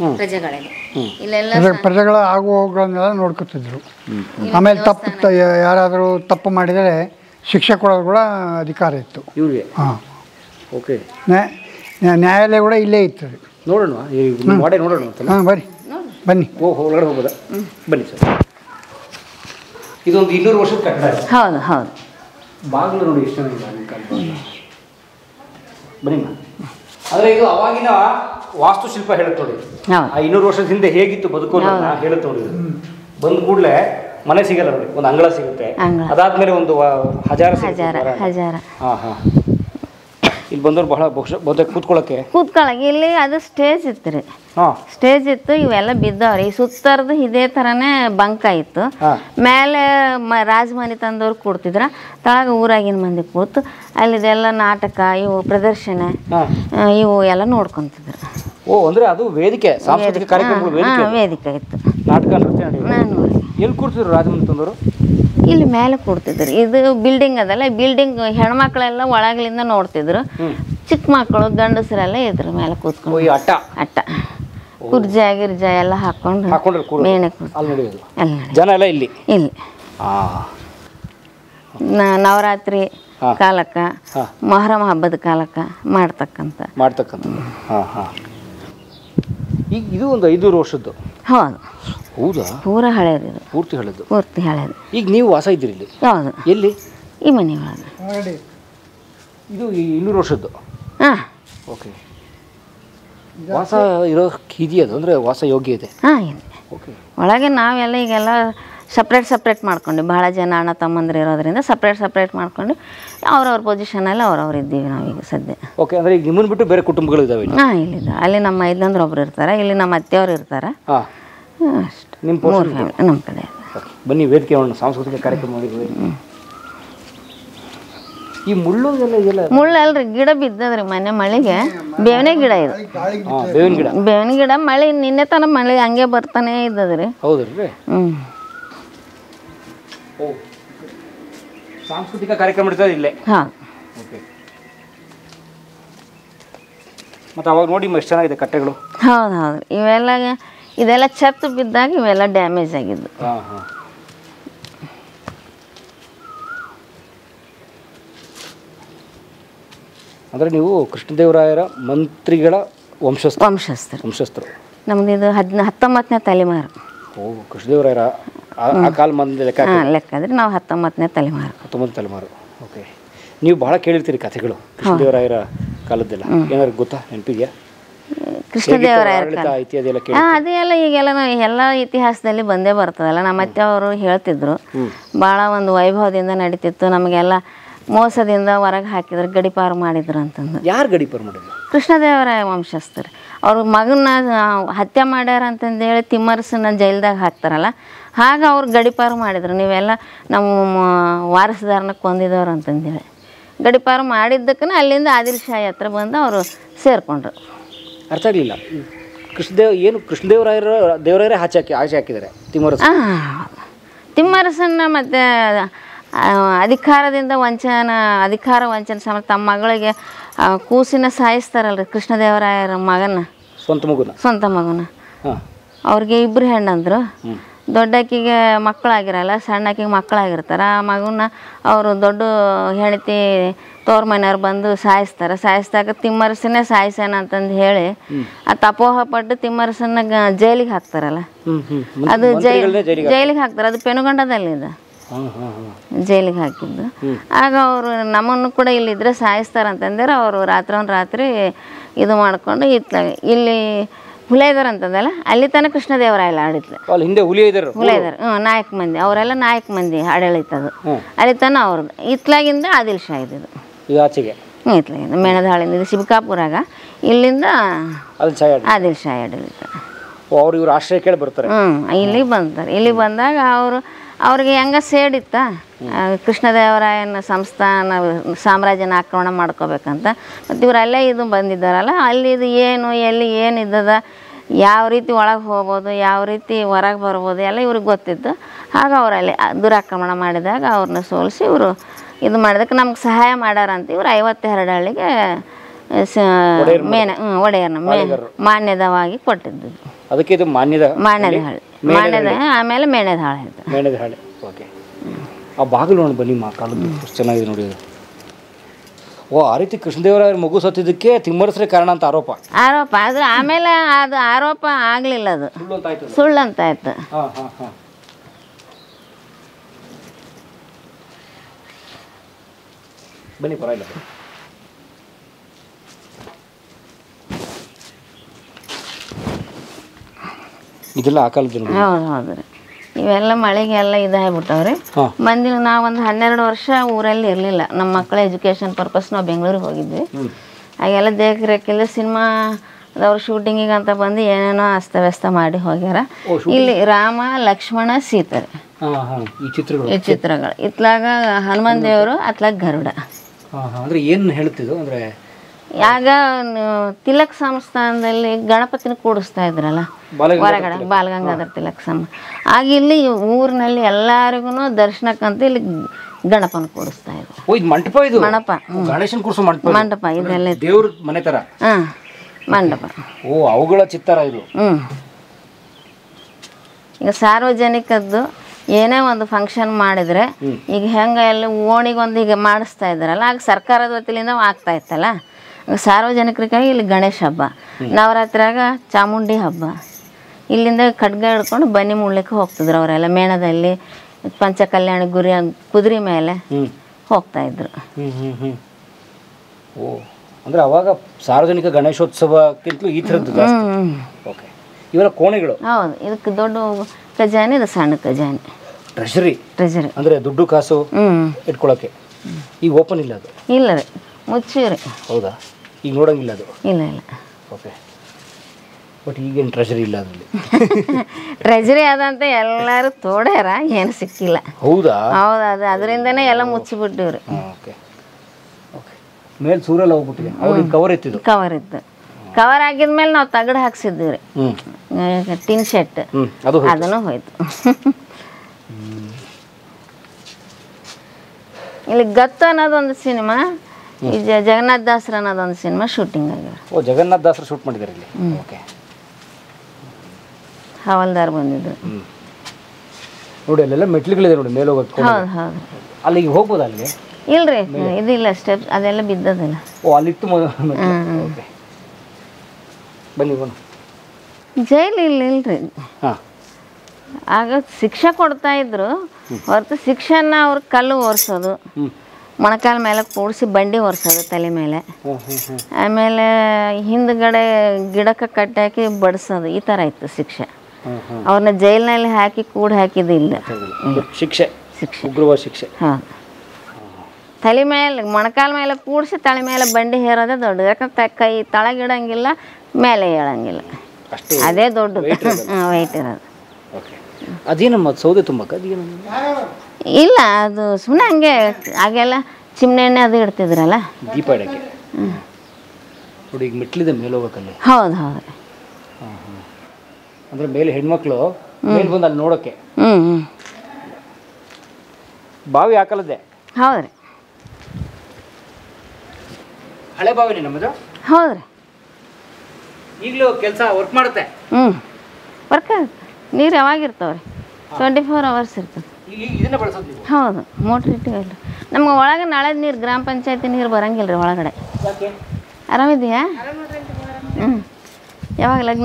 ಪ್ರಜೆಗಳಿಗೆ ಇಲ್ಲೆಲ್ಲ ಪ್ರಜೆ ಪ್ರಜೆಗಳ ಆಗು ಹೋಗುಗಳನ್ನೆಲ್ಲ ನೋಡ್ಕೊತಿದ್ರು ಆಮೇಲೆ ತಪ್ಪು ತ- ಯಾರಾದರೂ ತಪ್ಪು ಮಾಡಿದರೆ ಶಿಕ್ಷೆ ಕೊಡೋದು ಕೂಡ ಅಧಿಕಾರ ಇತ್ತು ಇವ್ರಿಗೆ ಹಾಂ ಓಕೆ ನ್ಯಾಯಾಲಯ ಕೂಡ ಇಲ್ಲೇ ಇತ್ತು ರೀ ನೋಡೋಣ ಈ ಮಾಡೇ ನೋಡೋಣ ಅಂತಲ್ಲ ಹಾಂ ಬರ್ರಿ ಬನ್ನಿ ಓ ಒಳಗಡೆ ಹೋಗ್ಬೋದಾ ಬನ್ನಿ ಸರ್ ಇದೊಂದು ಇನ್ನೂರು ವರ್ಷದ ಕಟ್ಟಡ ಇದೆ. ಹೌದು ಹೌದು ಬಾಗಿಲು ನೋಡಿ ಎಷ್ಟು ಚೆನ್ನಾಗಿದೆ ನಿಮ್ಮ ಕಾಲ ಬಾಗಿಲು. ಬನ್ನಿ ಮಾ ಆದರೆ ಇದು ಅವಾಗಿನ ವಾಸ್ತುಶಿಲ್ಪ ಹೇಳುತ್ತೆ ನೋಡಿ ಹೌದು ಆ ಇನ್ನೂರು ವರ್ಷದ ಹಿಂದೆ ಹೇಗಿತ್ತು ಬದುಕೋದು ಹೇಳುತ್ತೆ ನೋಡಿ ಇದು. ಬಂದ ಕೂಡಲೇ ಮನೆ ಸಿಗಲ್ಲ ನೋಡಿ ಒಂದು ಅಂಗಳ ಸಿಗುತ್ತೆ ಅಂಗಳ. ಅದಾದ್ಮೇಲೆ ಒಂದು ವ- ಹಜಾರ ಸಿಗುತ್ತೆ, ಹಜಾರ ವರಾಂಡ. ಹಜಾರ ಹಾ ಹಾ ಇಲ್ಲಿ ಬಂದವ್ರು ಬಹಳ ಬಹುಶಃ ಬಹುತೇಕ ಕೂತ್ಕೊಳ್ಳೋಕೆ ಕೂತ್ಕೊಳಗೆ ಇಲ್ಲಿ ಅದು ಸ್ಟೇಜ್ ಇತ್ತು ರೀ ಹಾ ಸ್ಟೇಜ್ ಇತ್ತು ಇವೆಲ್ಲ ಬಿದ್ದವ್ರಿ ಈ ಸುತ್ತರ್ದು ಇದೇ ಥರನೇ ಬಂಕ ಇತ್ತು ಹಾ. ಮೇಲೆ ಮ ರಾಜಮನೆ ತಂದವ್ರು ಕೂಡ್ತಿದ್ರ ತಳಗ ಊರಾಗಿನ ಮಂದಿ ಕೂತು ಅಲ್ಲಿದೆಲ್ಲ ನಾಟಕ ಇವು ಪ್ರದರ್ಶನ ಹಾ ಆ, ಇವು ಎಲ್ಲ ನೋಡ್ಕೊಂತಿದ್ರು ಓ ಅಂದ್ರೆ ಅದು ವೇದಿಕೆ ಸಾಂಸ್ಕೃತಿಕ ಕಾರ್ಯಕ್ರಮಗಳು ವೇದಿಕೆ ಹಾಂ ವೇದಿಕೆ ಇತ್ತು ನಾಟಕ ನೃತ್ಯ ನಡೆಯುತ್ತೆ ನಾನು ಎಲ್ಲಿ ಕೂರ್ತಿದ್ರು ರಾಜಮನ್ ತಂದವರು ಇಲ್ಲಿ ಮೇಲೆ ಕೂಡ್ತಿದ್ರು ಇದು ಬಿಲ್ಡಿಂಗ್ ಅದಲ್ಲ ಬಿಲ್ಡಿಂಗ್ ಹೆಣ್ಮಕ್ಳೆಲ್ಲ ಒಳಗಲಿಂದ ನೋಡ್ತಿದ್ರು ಚಿಕ್ಕ ಮಕ್ಕಳು ಗಂಡಸರೆಲ್ಲ ಇದ್ರ ಮೇಲೆ ಓ ಕೂತ್ಕೊಂಡು ಈ ಅಟ್ಟ ಅಟ್ಟ ಕುರ್ಜ ಗಿರ್ಜ ಎಲ್ಲ ಹಾಕೊಂಡು ಹಾಕೊಂಡ್ರೆ ಕೂಡು ಮೇಣೆ ಕೂತ್ ಅಲ್ಲಿ ನಡೆಯೋದು ಎಲ್ಲ ನಡೆ- ಜನ ಎಲ್ಲ ಇಲ್ಲಿ ಇಲ್ಲಿ ಹಾ ನ- ನವರಾತ್ರಿ ಹಾ. ಕಾಲಕ್ಕೆ ಹಾ. ಮೊಹರಂ ಹಬ್ಬದ ಕಾಲಕ್ಕೆ ಮಾಡ್ತಕ್ಕಂಥ ಮಾಡ್ತಕ್ಕಂಥದ್ದು ಹಾಂ ಹಾಂ ಈಗ ಇದು ಒಂದು ಐನೂರು ವರ್ಷದ್ದು ಹೌದು ಹೌದಾ ಪೂರ ಹಳೇದು ಇದು ಪೂರ್ತಿ ಹೇಳಿದ್ದು ಪೂರ್ತಿ ಹಳೇದು ಈಗ ನೀವು ವಾಸ ಇದ್ದೀರಿ ಇಲ್ಲಿ ಯಾವುದು ಎಲ್ಲಿ ಈ ಮನೆ ಒಳಗೆ ಇದು ಈ ಇನ್ನೂರು ವರ್ಷದ್ದು ಹಾಂ ಓಕೆ ವಾಸ ಇರೋ ಇದೆಯದು ಅಂದರೆ ವಾಸ ಯೋಗ್ಯ ಇದೆ ಹಾಂ ಇದೆ ಓಕೆ ಒಳಗೆ ನಾವೆಲ್ಲ ಈಗೆಲ್ಲ ಸಪ್ರೇಟ್ ಸಪ್ರೇಟ್ ಮಾಡ್ಕೊಂಡು ಭಾಳ ಜನ ಅಣ್ಣ ತಮ್ಮಂದ್ರು ಇರೋದ್ರಿಂದ ಸಪ್ರೇಟ್ ಸಪ್ರೇಟ್ ಮಾಡ್ಕೊಂಡು ಅವ್ರವ್ರ ಪೊಸಿಷನಲ್ಲಿ ಅವ್ರವ್ರು ಇದ್ದೀವಿ ನಾವೀಗ ಸದ್ಯ ಓಕೆ ಅಂದರೆ ಈಗ ನಿಮ್ಮನ್ನು ಬಿಟ್ಟು ಬೇರೆ ಕುಟುಂಬಗಳು ಇದಾವೆ ಇಲ್ಲಿ ಹಾಂ ಇಲ್ಲಿದೆ ಅಲ್ಲಿ ನಮ್ಮ ಮೈದಂದ್ರೆ ಒಬ್ರು ಇರ್ತಾರೆ ಇಲ್ಲಿ ನಮ್ಮ ಅತ್ತೆಯವ್ರು ಇರ್ತಾರೆ ಹಾಂ ಅಷ್ಟು ನಿಮ್ಮ ಮೂರು ಪೋಷಣೆ ಫ್ಯಾಮಿಲಿ ನಮ್ಮ ಕಡೆ ಓಕೆ ಬನ್ನಿ ವೇದಿಕೆ ಮಾಡೋಣ ಸಾಂಸ್ಕೃತಿಕ ಕಾರ್ಯಕ್ರಮ ಮಾಡಿ ವೇದಿಕೆ. ಈ ಮುಳ್ಳು ಎಲ್ಲ ಇದೆಲ್ಲ ಮುಳ್ಳಲ್ರಿ ಗಿಡ ಬಿದ್ದದ್ರಿ ಮೊನ್ನೆ ಮಳೆಗೆ ಬೇವಿನ ಗಿಡ ಇದು ಹಾಂ ಬೇವಿನ ಗಿಡ ಬೇವಿನ ಗಿಡ ಮಳೆ ನಿನ್ನೆ ತನ ಮಳೆ ಹಂಗೆ ಬರ್ತಾನೆ ಇದ್ದದ್ರಿ ಹೌದ್ರಿ ಹ್ಞೂ ಓ ಸಾಂಸ್ಕೃತಿಕ ಕಾರ್ಯಕ್ರಮ ನಡೀತದೆ ಇಲ್ಲೇ ಹಾಂ ಓಕೆ ಮತ್ತು ಅವಾಗ ನೋಡಿ ಎಷ್ಟು ಚೆನ್ನಾಗಿದೆ ಕಟ್ಟೆಗಳು ಹೌದು ಹೌದು ಇವೆಲ್ಲ ಇದೆಲ್ಲ ಛತ್ತು ಬಿದ್ದಾಗ ಇವೆಲ್ಲ ಡ್ಯಾಮೇಜ್ ಆಗಿದ್ದು ಹಾಂ ಹಾಂ ಅಂದರೆ ನೀವು ಕೃಷ್ಣದೇವರಾಯರ ಮಂತ್ರಿಗಳ ವಂಶಸ್ಥ ವಂಶಸ್ಥರು ವಂಶಸ್ಥರು ನಮ್ದು ಇದು ಹದಿನ ಹತ್ತೊಂಬತ್ತನೇ ತಲೆಮಾರು ಓ ಕೃಷ್ಣದೇವರಾಯರ ಆ- ಆ ಕಾಲ ಮಂದಿ ಲೆಕ್ಕ ಹಾಂ ಲೆಕ್ಕದ್ರೆ ನಾವು ಹತ್ತೊಂಬತ್ತನೇ ತಲೆಮಾರು ಹತ್ತೊಂಬತ್ತು ತಲೆಮಾರು ಓಕೆ ನೀವು ಭಾಳ ಕೇಳಿರ್ತೀರಿ ಕಥೆಗಳು ಕೃಷ್ಣದೇವರಾಯರ ಕಾಲದ್ದೆಲ್ಲ ಏನಾದ್ರು ಗೊತ್ತಾ ನೆನಪಿದೆಯಾ ಕೃಷ್ಣದೇವರಾಯರ ಆಡಳಿತ ಕಾಲ ಇತ್ಯಾದಿ ಎಲ್ಲ ಕೇಳಿ ಹಾಂ ಅದೆಲ್ಲ ಈಗೆಲ್ಲ ನಾವು ಎಲ್ಲ ಇತಿಹಾಸದಲ್ಲಿ ಬಂದೇ ಬರ್ತದಲ್ಲ ನಮ್ಮ ಅತ್ತೆ ಅವರು ಹೇಳ್ತಿದ್ರು ಭಾಳ ಒಂದು ವೈಭವದಿಂದ ನಡೀತಿತ್ತು ನಮಗೆಲ್ಲ ಮೋಸದಿಂದ ಹೊರಗೆ ಹಾಕಿದ್ರು ಗಡಿಪಾರು ಮಾಡಿದ್ರು ಅಂತಂದು ಯಾರು ಗಡಿಪಾರು ಮಾಡಿದ್ರು ಕೃಷ್ಣದೇವರಾಯ ವಂಶಸ್ಥರು ಅವ್ರ ಮಗನ ಆ, ಹತ್ಯೆ ಮಾಡ್ಯಾರ ಅಂತಂದೇಳಿ ತಿಮ್ಮರಸನ ಜೈಲ್ದಾಗ ಹಾಕ್ತಾರಲ್ಲ ಆಗ ಅವ್ರು ಗಡಿಪಾರು ಮಾಡಿದ್ರು ನೀವೆಲ್ಲ ನಮ್ಮ ಮ- ವಾರಸುದಾರನ ಕೊಂದಿದವ್ರು ಅಂತಂದೇಳಿ ಗಡಿಪಾರು ಮಾಡಿದ್ದಕ್ಕನ ಅಲ್ಲಿಂದ ಆದಿಲ್ ಶಾಹಿ ಹತ್ರ ಬಂದು ಅವರು ಸೇರಿಕೊಂಡ್ರು ಅರ್ಥ ಆಗಲಿಲ್ಲ ಕೃಷ್ಣದೇವ್ ಏನು ಕೃಷ್ಣದೇವರಾಯರ ದೇವರಾಯರೇ ಆಚೆ ಹಾಕಿ ಆಚೆ ಹಾಕಿದ್ದಾರೆ ತಿಮ್ಮರಸ ತಿಮ್ಮರಸನ್ನ ಮತ್ತು ಅಧಿಕಾರದಿಂದ ವಂಚನ ಅಧಿಕಾರ ವಂಚನೆ ಸಮೇತ ತಮ್ಮ ಮಗಳಿಗೆ ಆ, ಕೂಸಿನ ಸಾಯಿಸ್ತಾರಲ್ರಿ ಕೃಷ್ಣದೇವರಾಯರ ಮಗನ ಸ್ವಂತ ಮಗುನ ಸ್ವಂತ ಮಗನ ಹಾಂ ಅವ್ರಿಗೆ ಇಬ್ಬರು ಹೆಣ್ಣಂದ್ರು ದೊಡ್ಡಕ್ಕಿಗೆ ಮಕ್ಕಳಾಗಿರಲ್ಲ ಸಣ್ಣಕ್ಕಿಗೆ ಮಕ್ಕಳಾಗಿರ್ತಾರೆ ಆ ಮಗುನ ಅವರು ದೊಡ್ಡ ಹೆಂಡತಿ ತೋರ್ ಮನೆಯವ್ರು ಬಂದು ಸಾಯಿಸ್ತಾರೆ ಸಾಯಿಸಿದಾಗ ತಿಮ್ಮರಸನ್ನೇ ಸಾಯಿಸ್ಯಾನ ಅಂತಂದು ಹೇಳಿ ಆ ತಪೋಹ ಪಟ್ಟು ತಿಮ್ಮರಸನ್ನ ಗ- ಜೈಲಿಗೆ ಹಾಕ್ತಾರಲ್ಲ ಹ್ಞೂ ಹ್ಞೂ ಅದು ಜೈ ಮಂತ್ರಿಗಳನ್ನೇ ಜೈಲಿಗೆ ಜೈಲಿಗೆ ಹಾಕ್ತಾರೆ ಅದು ಪೆನುಗಂಡದಲ್ಲಿದೆ ಹಾಂ ಹಾಂ ಹಾಂ ಜೈಲಿಗೆ ಹಾಕಿದ್ದು ಆಗ ಅವರು ನಮ್ಮನ್ನು ಕೂಡ ಇಲ್ಲಿದ್ರೆ ಸಾಯಿಸ್ತಾರೆ ಅಂತಂದ್ರೆ ಅವರು ರಾತ್ರೋನ್ ರಾತ್ರಿ ಇದು ಮಾಡ್ಕೊಂಡು ಇತ್ಲಾಗ ಇಲ್ಲಿ ಹುಲೇದರ್ ಅಂತಂದಲ್ಲ ಅಲ್ಲಿ ತನಕ ಕೃಷ್ಣದೇವರಾಯಲ್ಲ ಆಡಿತ್ಲ ಅಲ್ಲಿ ಹಿಂದೆ ಹುಲಿ ಇದ್ದಾರೆ ಹುಲೇದರ್ ಹ್ಞೂ ನಾಯಕ ಮಂದಿ ಅವರೆಲ್ಲ ನಾಯಕ ಮಂದಿ ಆಡಳಿತದು ಹ್ಮ್. ಅಲ್ಲಿ ತನ ಅವ್ರದ್ದು ಇತ್ಲಾಗಿಂದ ಆದಿಲ್ ಶಾ ಇದ್ದಿದ್ದು ಇದು ಆಚೆಗೆ ಹ್ಞೂ ಇತ್ಲಾಗಿಂದ ಮೇಣದಾಳಿಂದ ಇದು ಶಿವಕಾಪುರಾಗ ಇಲ್ಲಿಂದ ಅಲ್ಲಿ ಛಾಯ್ ಆಡಿ ಆದಿಲ್ ಶಾ ಆಡಳಿತ ಅವ್ರು ಇವ್ರು ಆಶ್ರಯ ಕೇಳಿ ಬರ್ತಾರೆ ಹ್ಞೂ ಇಲ್ಲಿಗೆ ಬಂತಾರೆ ಇಲ್ಲಿಗೆ ಬಂದಾಗ ಅವರು ಅವ್ರಿಗೆ ಹೆಂಗ ಸೇಡಿತ್ತ ಆ, ಕೃಷ್ಣದೇವರಾಯನ ಸಂಸ್ಥಾನ ಸಾಮ್ರಾಜ್ಯನ ಆಕ್ರಮಣ ಮಾಡ್ಕೋಬೇಕಂತ ಮತ್ತು ಇವರೆಲ್ಲ ಇದು ಬಂದಿದ್ದಾರಲ್ಲ ಅಲ್ಲಿ ಇದು ಏನು ಎಲ್ಲಿ ಏನು ಇದ್ದದ ಯಾವ ರೀತಿ ಒಳಗೆ ಹೋಗ್ಬೋದು ಯಾವ ರೀತಿ ಹೊರಗೆ ಬರ್ಬೋದು ಎಲ್ಲ ಇವ್ರಿಗೆ ಗೊತ್ತಿತ್ತು ಆಗ ಅವರಲ್ಲಿ ದುರಾಕ್ರಮಣ ಮಾಡಿದಾಗ ಅವ್ರನ್ನ ಸೋಲಿಸಿ ಇವರು ಇದು ಮಾಡಿದಕ್ಕೆ ನಮ್ಗೆ ಸಹಾಯ ಮಾಡ್ಯಾರ ಅಂತ ಇವ್ರು ಐವತ್ತೆರಡು ಹಳ್ಳಿಗೆ ಸ- ಮೇನ ಹ್ಞೂ ಒಡೆಯರ್ನ ಮೇ ಮಾನ್ಯದವಾಗಿ ಕೊಟ್ಟಿದ್ದು ಅದಕ್ಕೆ ಇದು ಮಾನ್ಯದ ಮಾನ್ಯದ ಹಳ್ಳಿ ಮಾನ್ಯದ ಆಮೇಲೆ ಮೇಣದ ಹಾಳೆ ಇದು ಮೇಣದ ಹಾಳೆ ಓಕೆ ಆ ಬಾಗಿಲು ನೋಡಿ ಬನ್ನಿ ಮಾ ಕಾಲದ್ದು ಎಷ್ಟು ಚೆನ್ನಾಗಿದೆ ನೋಡಿ ಅದು ಓ ಆ ರೀತಿ ಕೃಷ್ಣದೇವರಾಯರ ಮಗು ಸತ್ತಿದ್ದಕ್ಕೆ ತಿಮ್ಮರಸರೇ ಕಾರಣ ಅಂತ ಆರೋಪ ಆರೋಪ ಅದು ಆಮೇಲೆ ಅದು ಆರೋಪ ಆಗಲಿಲ್ಲ ಅದು ಸುಳ್ಳು ಅಂತ ಆಯ್ತು ಸುಳ್ಳು ಅಂತ ಆಯ್ತು ಹಾಂ ಹಾಂ ಹಾಂ ಬನ್ನಿ ಪರವಾಗಿಲ್ಲ ಬನ್ನಿ. ಇದೆಲ್ಲ ಆ ಕಾಲದ್ದು ನೋಡಿ ಹೌದು ಹೌದು ರೀ ಇವೆಲ್ಲ ಮಳೆಗೆ ಎಲ್ಲ ಇದಾಗ್ಬಿಟ್ಟವ್ರಿ ಹಾಂ ಬಂದಿನ ನಾವೊಂದು ಹನ್ನೆರಡು ವರ್ಷ ಊರಲ್ಲಿ ಇರಲಿಲ್ಲ ನಮ್ಮ ಮಕ್ಕಳ ಎಜುಕೇಷನ್ ಪರ್ಪಸ್ ನಾವು ಬೆಂಗಳೂರಿಗೆ ಹೋಗಿದ್ವಿ ಆಗೆಲ್ಲ ದೇಖರೇಖಿಲ್ಲ ಸಿನಿಮಾದವ್ರು ಶೂಟಿಂಗಿಗೆ ಅಂತ ಬಂದು ಏನೇನೋ ಅಸ್ತವ್ಯಸ್ತ ಮಾಡಿ ಹೋಗ್ಯಾರ ಇಲ್ಲಿ ರಾಮ ಲಕ್ಷ್ಮಣ ಸೀತೆ ರೀ ಹಾಂ ಹಾಂ ಈ ಚಿತ್ರಗಳು ಈ ಚಿತ್ರಗಳು ಇತ್ಲಾಗ ಹನುಮಾನ್ ದೇವರು ಅತ್ಲಾಗ ಗರುಡ ಹಾಂ ಹಾಂ ಅಂದರೆ ಏನು ಹೇಳ್ತಿದ್ದು ಅಂದರೆ ಆಗ ನ- ತಿಲಕ್ ಸಂಸ್ಥಾನದಲ್ಲಿ ಗಣಪತಿನ ಕೂಡಿಸ್ತಾ ಇದ್ರಲ್ಲ ಬಾಲಗಂಗಾಧರ ಹೊರಗಡೆ ಬಾಲಗಂಗಾಧರ ತಿಲಕ್ ಸಮ ಆಗ ಇಲ್ಲಿ ಊರಿನಲ್ಲಿ ಎಲ್ಲರಿಗೂ ದರ್ಶನಕ್ಕಂತ ಇಲ್ಲಿ ಗಣಪನ ಕೂಡಿಸ್ತಾ ಇದ್ರು ಓ ಇದು ಮಂಟಪ ಇದು ಮಂಟಪ ಗಣೇಶನ್ ಕೂರ್ಸೋ ಮಂಟಪ ಇದು. ಮಂಟಪ ಇದೆಲ್ಲ ಇತ್ತು. ದೇವ್ರ ಮನೆ ಥರ ಹಾಂ ಮಂಟಪ ಓ ಅವುಗಳ ಚಿತ್ತಾರ ಇದು ಹ್ಞೂ ಈಗ ಸಾರ್ವಜನಿಕದ್ದು ಏನೇ ಒಂದು ಫಂಕ್ಷನ್ ಮಾಡಿದರೆ ಈಗ ಹೆಂಗೆ ಎಲ್ಲ ಓಣಿಗೊಂದು ಈಗ ಮಾಡಿಸ್ತಾ ಇದ್ದಾರಲ್ಲ ಆಗ ಸರ್ಕಾರದ ವತಿಯಿಂದ ಆಗ್ತಾ ಇತ್ತಲ್ಲ ಈಗ ಸಾರ್ವಜನಿಕರಿಗಾಗಿ ಇಲ್ಲಿ ಗಣೇಶ ಹಬ್ಬ ನವರಾತ್ರಿಯಾಗ ಚಾಮುಂಡಿ ಹಬ್ಬ ಇಲ್ಲಿಂದ ಖಡ್ಗ ಹಿಡ್ಕೊಂಡು ಬನ್ನಿ ಮುಡ್ಲಿಕ್ಕೆ ಹೋಗ್ತಿದ್ರು ಅವರೆಲ್ಲ ಮೇಣದಲ್ಲಿ ಪಂಚಕಲ್ಯಾಣ ಗುರಿ ಕುದುರೆ ಮೇಲೆ ಹ್ಞೂ ಹೋಗ್ತಾ ಇದ್ರು ಹ್ಞೂ ಹ್ಞೂ ಹ್ಞೂ ಓ ಅಂದರೆ ಅವಾಗ ಸಾರ್ವಜನಿಕ ಗಣೇಶೋತ್ಸವಕ್ಕಿಂತಲೂ ಈ ಥರದ್ದು ಜಾಸ್ತಿ ಹ್ಮ್. ಓಕೆ ಇವೆಲ್ಲ ಕೋಣೆಗಳು ಹೌದು ಇದಕ್ಕೆ ದೊಡ್ಡ ಖಜಾನೆ ಇದು ಸಣ್ಣ ಖಜಾನೆ ಟ್ರೆಷರಿ ಟ್ರೆಜರಿ ಅಂದರೆ ದುಡ್ಡು ಕಾಸು ಹ್ಞೂ ಇಟ್ಕೊಳ್ಳೋಕ್ಕೆ ಈಗ ಓಪನ್ ಇಲ್ಲ ಅದು ಇಲ್ಲ ರೀ ಮುಚ್ಚಿರಿ ಹೌದಾ ಈಗ ನೋಡೋಂಗಿಲ್ಲ ಅದು ಇಲ್ಲ ಇಲ್ಲ ಓಕೆ ಬಟ್ ಈಗೇನು ಟ್ರೆಷರಿ ಇಲ್ಲ ಅದರಲ್ಲಿ ಟ್ರೆಜರಿ ಅದಂತ ಎಲ್ಲರೂ ತೋಡ್ಯಾರ ಏನು ಸಿಕ್ಕಿಲ್ಲ ಹೌದಾ ಹೌದು ಅದು ಅದರಿಂದನೇ ಎಲ್ಲ ಮುಚ್ಚಿಬಿಟ್ಟಿವ್ರಿ ಹಾಂ ಓಕೆ ಓಕೆ ಮೇಲೆ ಸೂರೆಲ್ಲ ಹೋಗ್ಬಿಟ್ಟಿದೆ ಅವ್ರಿಗೆ ಕವರ್ ಎತ್ತಿದ್ದು ಕವರ್ ಇತ್ತು ಕವರ್ ಆಗಿದ್ಮೇಲೆ ನಾವು ತಗಡು ಹಾಕ್ಸಿದ್ವಿ ರೀ ಹ್ಞೂ ಟಿನ್ ಶೆಟ್ ಹ್ಞೂ ಅದು ಹೋಯ್ತು. ಅದನ್ನು ಹೋಯ್ತು ಇಲ್ಲಿ ಗತ್ತು ಅನ್ನೋದೊಂದು ಸಿನಿಮಾ ಈ ಜ- ಜಗನ್ನಾಥ ದಾಸರ ಅನ್ನೋದೊಂದು ಸಿನಿಮಾ ಶೂಟಿಂಗ್ ಆಗ್ಯಾವ ಓ ಜಗನ್ನಾಥ್ ದಾಸರು ಶೂಟ್ ಮಾಡಿದ್ದಾರೆ ಇಲ್ಲಿ ಓಕೆ ಹವಲ್ದಾರ್ ಬಂದಿದ್ರು ಹ್ಞೂ ನೋಡಿ ಅಲ್ಲೆಲ್ಲ ಮೆಟ್ಲುಗಳಿದೆ ನೋಡಿ ಮೇಲೆ ಹೋಗೋಕ್ಕೆ ಹೌದು ಹೌದು ಅಲ್ಲಿಗೆ ಹೋಗ್ಬೋದಾ ಅಲ್ಲಿಗೆ ಇಲ್ರಿ ಇದಿಲ್ಲ ಸ್ಟೆಪ್ಸ್ ಅದೆಲ್ಲ ಬಿದ್ದದಿಲ್ಲ ಓ ಅಲ್ಲಿತ್ತು ಮೊದಲು ಓಕೆ ಬನ್ನಿ ಬನ್ನಿ ಜೈಲು ಇಲ್ಲ ಇಲ್ರಿ ಹಾಂ ಆಗ ಶಿಕ್ಷೆ ಕೊಡ್ತಾ ಇದ್ರು ಹೊರತು ಶಿಕ್ಷೆನ ಅವ್ರು ಕಲ್ಲು ಒರೆಸೋದು ಹ್ಞೂ ಮೊಣಕಾಲ ಮೇಲೆ ಕೂಡಿಸಿ ಬಂಡಿ ಒರೆಸೋದು ತಲೆ ಮೇಲೆ ಹ್ಞೂ ಹ್ಞೂ ಹ್ಞೂ ಆಮೇಲೆ ಹಿಂದ್ಗಡೆ ಗಿಡಕ್ಕೆ ಕಟ್ಟಾಕಿ ಬಡಿಸೋದು ಈ ಥರ ಇತ್ತು ಶಿಕ್ಷೆ ಹ್ಞೂ ಹ್ಞೂ ಅವ್ರನ್ನ ಜೈಲಿನಲ್ಲಿ ಹಾಕಿ ಕೂಡಿ ಹಾಕಿದ್ದಿಲ್ಲ ಶಿಕ್ಷೆ ಶಿಕ್ಷೆ ಉಗ್ರವಾದ ಶಿಕ್ಷೆ ಹೌದು ತಲೆ ಮೇಲೆ ಮೊಣಕಾಲ ಮೇಲೆ ಕೂಡಿಸಿ ತಲೆ ಮೇಲೆ ಬಂಡಿ ಹೇರೋದೇ ದೊಡ್ಡದು ಯಾಕಂದ್ರೆ ತ- ಕೈ ತಳಗಿಡಂಗಿಲ್ಲ ಮೇಲೆ ಏಳಂಗಿಲ್ಲ ಅಷ್ಟು ಅದೇ ದೊಡ್ಡದು ಹಾಂ ವೈಟ್ ಇರೋದು ಓಕೆ ಅದೇನಮ್ಮ ಸೌದೆ ತುಂಬಕ್ಕ ಅದೇನು ಇಲ್ಲ ಅದು ಸುಮ್ಮನೆ ಹಂಗೆ ಆಗೆಲ್ಲ ಚಿಮ್ನೆ ಎಣ್ಣೆ ಅದು ಇಡ್ತಿದ್ರಲ್ಲ ದೀಪ ಇಡಕ್ಕೆ ನೋಡಿ ಈಗ ಮೆಟ್ಲಿದೆ ಮೇಲೆ ಹೋಗ್ಬೇಕಲ್ಲಿ ಹೌದು ಹೌದು ಹಾಂ ಹಾಂ ಅಂದರೆ ಮೇಲೆ ಹೆಣ್ಮಕ್ಳು ಮೇಲೆ ಬಂದು ಅಲ್ಲಿ ನೋಡೋಕ್ಕೆ ಹ್ಞೂ ಹ್ಞೂ ಬಾವಿ ಹಾಕಲದ್ದೆ ಹೌದು ರೀ ಹಳೆ ಬಾವಿನೇ ನಮ್ಮದು ಹೌದು ರೀ ಈಗಲೂ ಕೆಲಸ ವರ್ಕ್ ಮಾಡುತ್ತೆ ಹ್ಞೂ ವರ್ಕ್ ಆಗುತ್ತೆ ನೀರು ಯಾವಾಗ ಇರ್ತಾವೆ ರೀ ಟ್ವೆಂಟಿ ಫೋರ್ ಅವರ್ಸ್ ಇರ್ತದೆ ಈಗ ಇದನ್ನ ಬಳಸೋದು ನೀವು ಹೌದು ಮೋಟ್ರ್ ಇಟ್ಟಿವಲ್ಲ ನಮ್ಗೆ ಒಳಗೆ ನಾಳೆದ ನೀರು ಗ್ರಾಮ ಪಂಚಾಯತಿ ನೀರು ಬರಂಗಿಲ್ಲ ರೀ ಒಳಗಡೆ ಯಾಕೆ ಆರಾಮಿದೆಯಾ ಹ್ಞೂ ಯಾವಾಗ ಲಗ್ನ